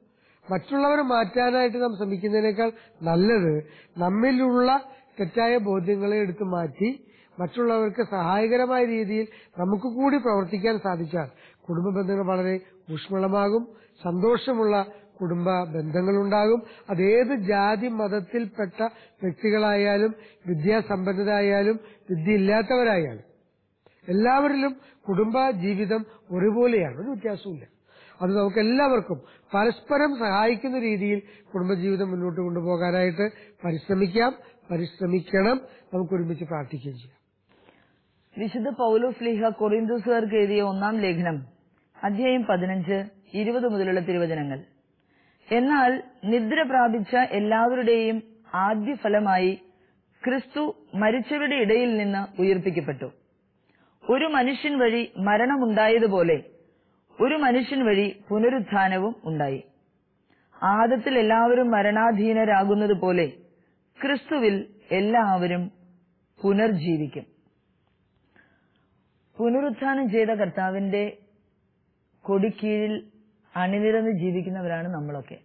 Speaker 1: മറ്റുള്ളവരെ മാറ്റാനായിട്ട് നാം ശ്രമിക്കുന്നതിനേക്കാൾ നല്ലത് നമ്മിലുള്ള തെറ്റായ ബോധ്യങ്ങളെ എടുത്തു മാറ്റി മറ്റുള്ളവർക്ക് സഹായകരമായ രീതിയിൽ നമുക്ക് കൂടി പ്രവർത്തിക്കാൻ സാധിച്ചാൽ കുടുംബ ബന്ധങ്ങൾ വളരെ ഊഷ്മളമാകും സന്തോഷമുള്ള കുടുംബ ബന്ധങ്ങളുണ്ടാകും അതേത് ജാതി മതത്തിൽപ്പെട്ട വ്യക്തികളായാലും വിദ്യാസമ്പന്നരായാലും വിദ്യയില്ലാത്തവരായാലും എല്ലാവരിലും കുടുംബ ജീവിതം ഒരുപോലെയാണ് ഒരു വ്യത്യാസമില്ല അത് നമുക്ക് എല്ലാവർക്കും പരസ്പരം സഹായിക്കുന്ന രീതിയിൽ കുടുംബജീവിതം മുന്നോട്ട് കൊണ്ടുപോകാനായിട്ട് പരിശ്രമിക്കാം പരിശ്രമിക്കണം നമുക്ക് ഒരുമിച്ച് പ്രാർത്ഥിക്കുകയും ചെയ്യാം
Speaker 2: വിശുദ്ധ പൗലോസ് ലീഹ കൊറിന്തോസുകാർക്ക് എഴുതിയ ഒന്നാം ലേഖനം അധ്യായം പതിനഞ്ച് ഇരുപത് മുതലുള്ള തിരുവചനങ്ങൾ എന്നാൽ നിദ്ര പ്രാപിച്ച എല്ലാവരുടെയും ആദ്യ ഫലമായി ക്രിസ്തു മരിച്ചവരുടെ ഇടയിൽ നിന്ന് ഉയർപ്പിക്കപ്പെട്ടു ഒരു മനുഷ്യൻ വഴി മരണമുണ്ടായതുപോലെ ഒരു മനുഷ്യൻ വഴി പുനരുത്ഥാനവും ഉണ്ടായി ആദത്തിൽ എല്ലാവരും മരണാധീനരാകുന്നത് പോലെ ക്രിസ്തുവിൽ എല്ലാവരും പുനർജീവിക്കും പുനരുത്ഥാനം ചെയ്ത കർത്താവിന്റെ കൊടിക്കീഴിൽ അണിനിരന്ന് ജീവിക്കുന്നവരാണ് നമ്മളൊക്കെ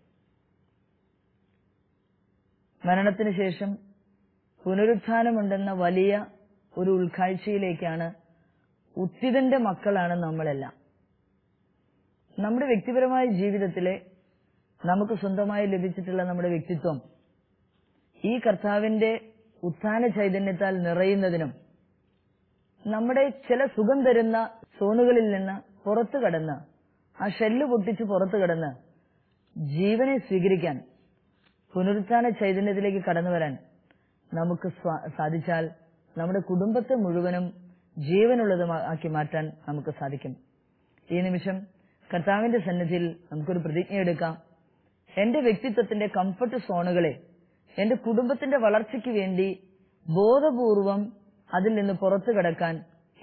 Speaker 2: മരണത്തിന് ശേഷം പുനരുത്ഥാനമുണ്ടെന്ന വലിയ ഒരു ഉൾക്കാഴ്ചയിലേക്കാണ് ഉത്തിതന്റെ മക്കളാണ് നമ്മളെല്ലാം നമ്മുടെ വ്യക്തിപരമായ ജീവിതത്തിലെ നമുക്ക് സ്വന്തമായി ലഭിച്ചിട്ടുള്ള നമ്മുടെ വ്യക്തിത്വം ഈ കർത്താവിന്റെ ഉത്ഥാന ചൈതന്യത്താൽ നിറയുന്നതിനും നമ്മുടെ ചില സുഖം തരുന്ന സോണുകളിൽ നിന്ന് പുറത്തു കടന്ന് ആ ഷെല്ല് പൊട്ടിച്ച് പുറത്തു കടന്ന് ജീവനെ സ്വീകരിക്കാൻ പുനരുത്ഥാന ചൈതന്യത്തിലേക്ക് കടന്നു വരാൻ നമുക്ക് സ്വാ- സാധിച്ചാൽ നമ്മുടെ കുടുംബത്തെ മുഴുവനും ജീവനുള്ളതുമാക്കി മാറ്റാൻ നമുക്ക് സാധിക്കും ഈ നിമിഷം കർത്താവിന്റെ സന്നിധിയിൽ നമുക്കൊരു പ്രതിജ്ഞ എടുക്കാം എന്റെ വ്യക്തിത്വത്തിന്റെ കംഫർട്ട് സോണുകളെ എന്റെ കുടുംബത്തിന്റെ വളർച്ചയ്ക്ക് വേണ്ടി ബോധപൂർവം അതിൽ നിന്ന് പുറത്തു കടക്കാൻ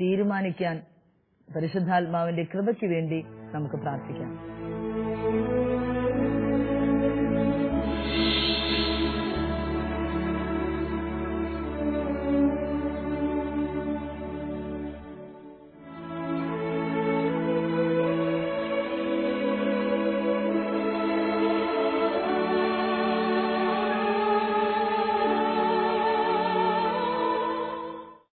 Speaker 2: തീരുമാനിക്കാൻ പരിശുദ്ധാത്മാവിന്റെ കൃപയ്ക്ക് വേണ്ടി നമുക്ക് പ്രാർത്ഥിക്കാം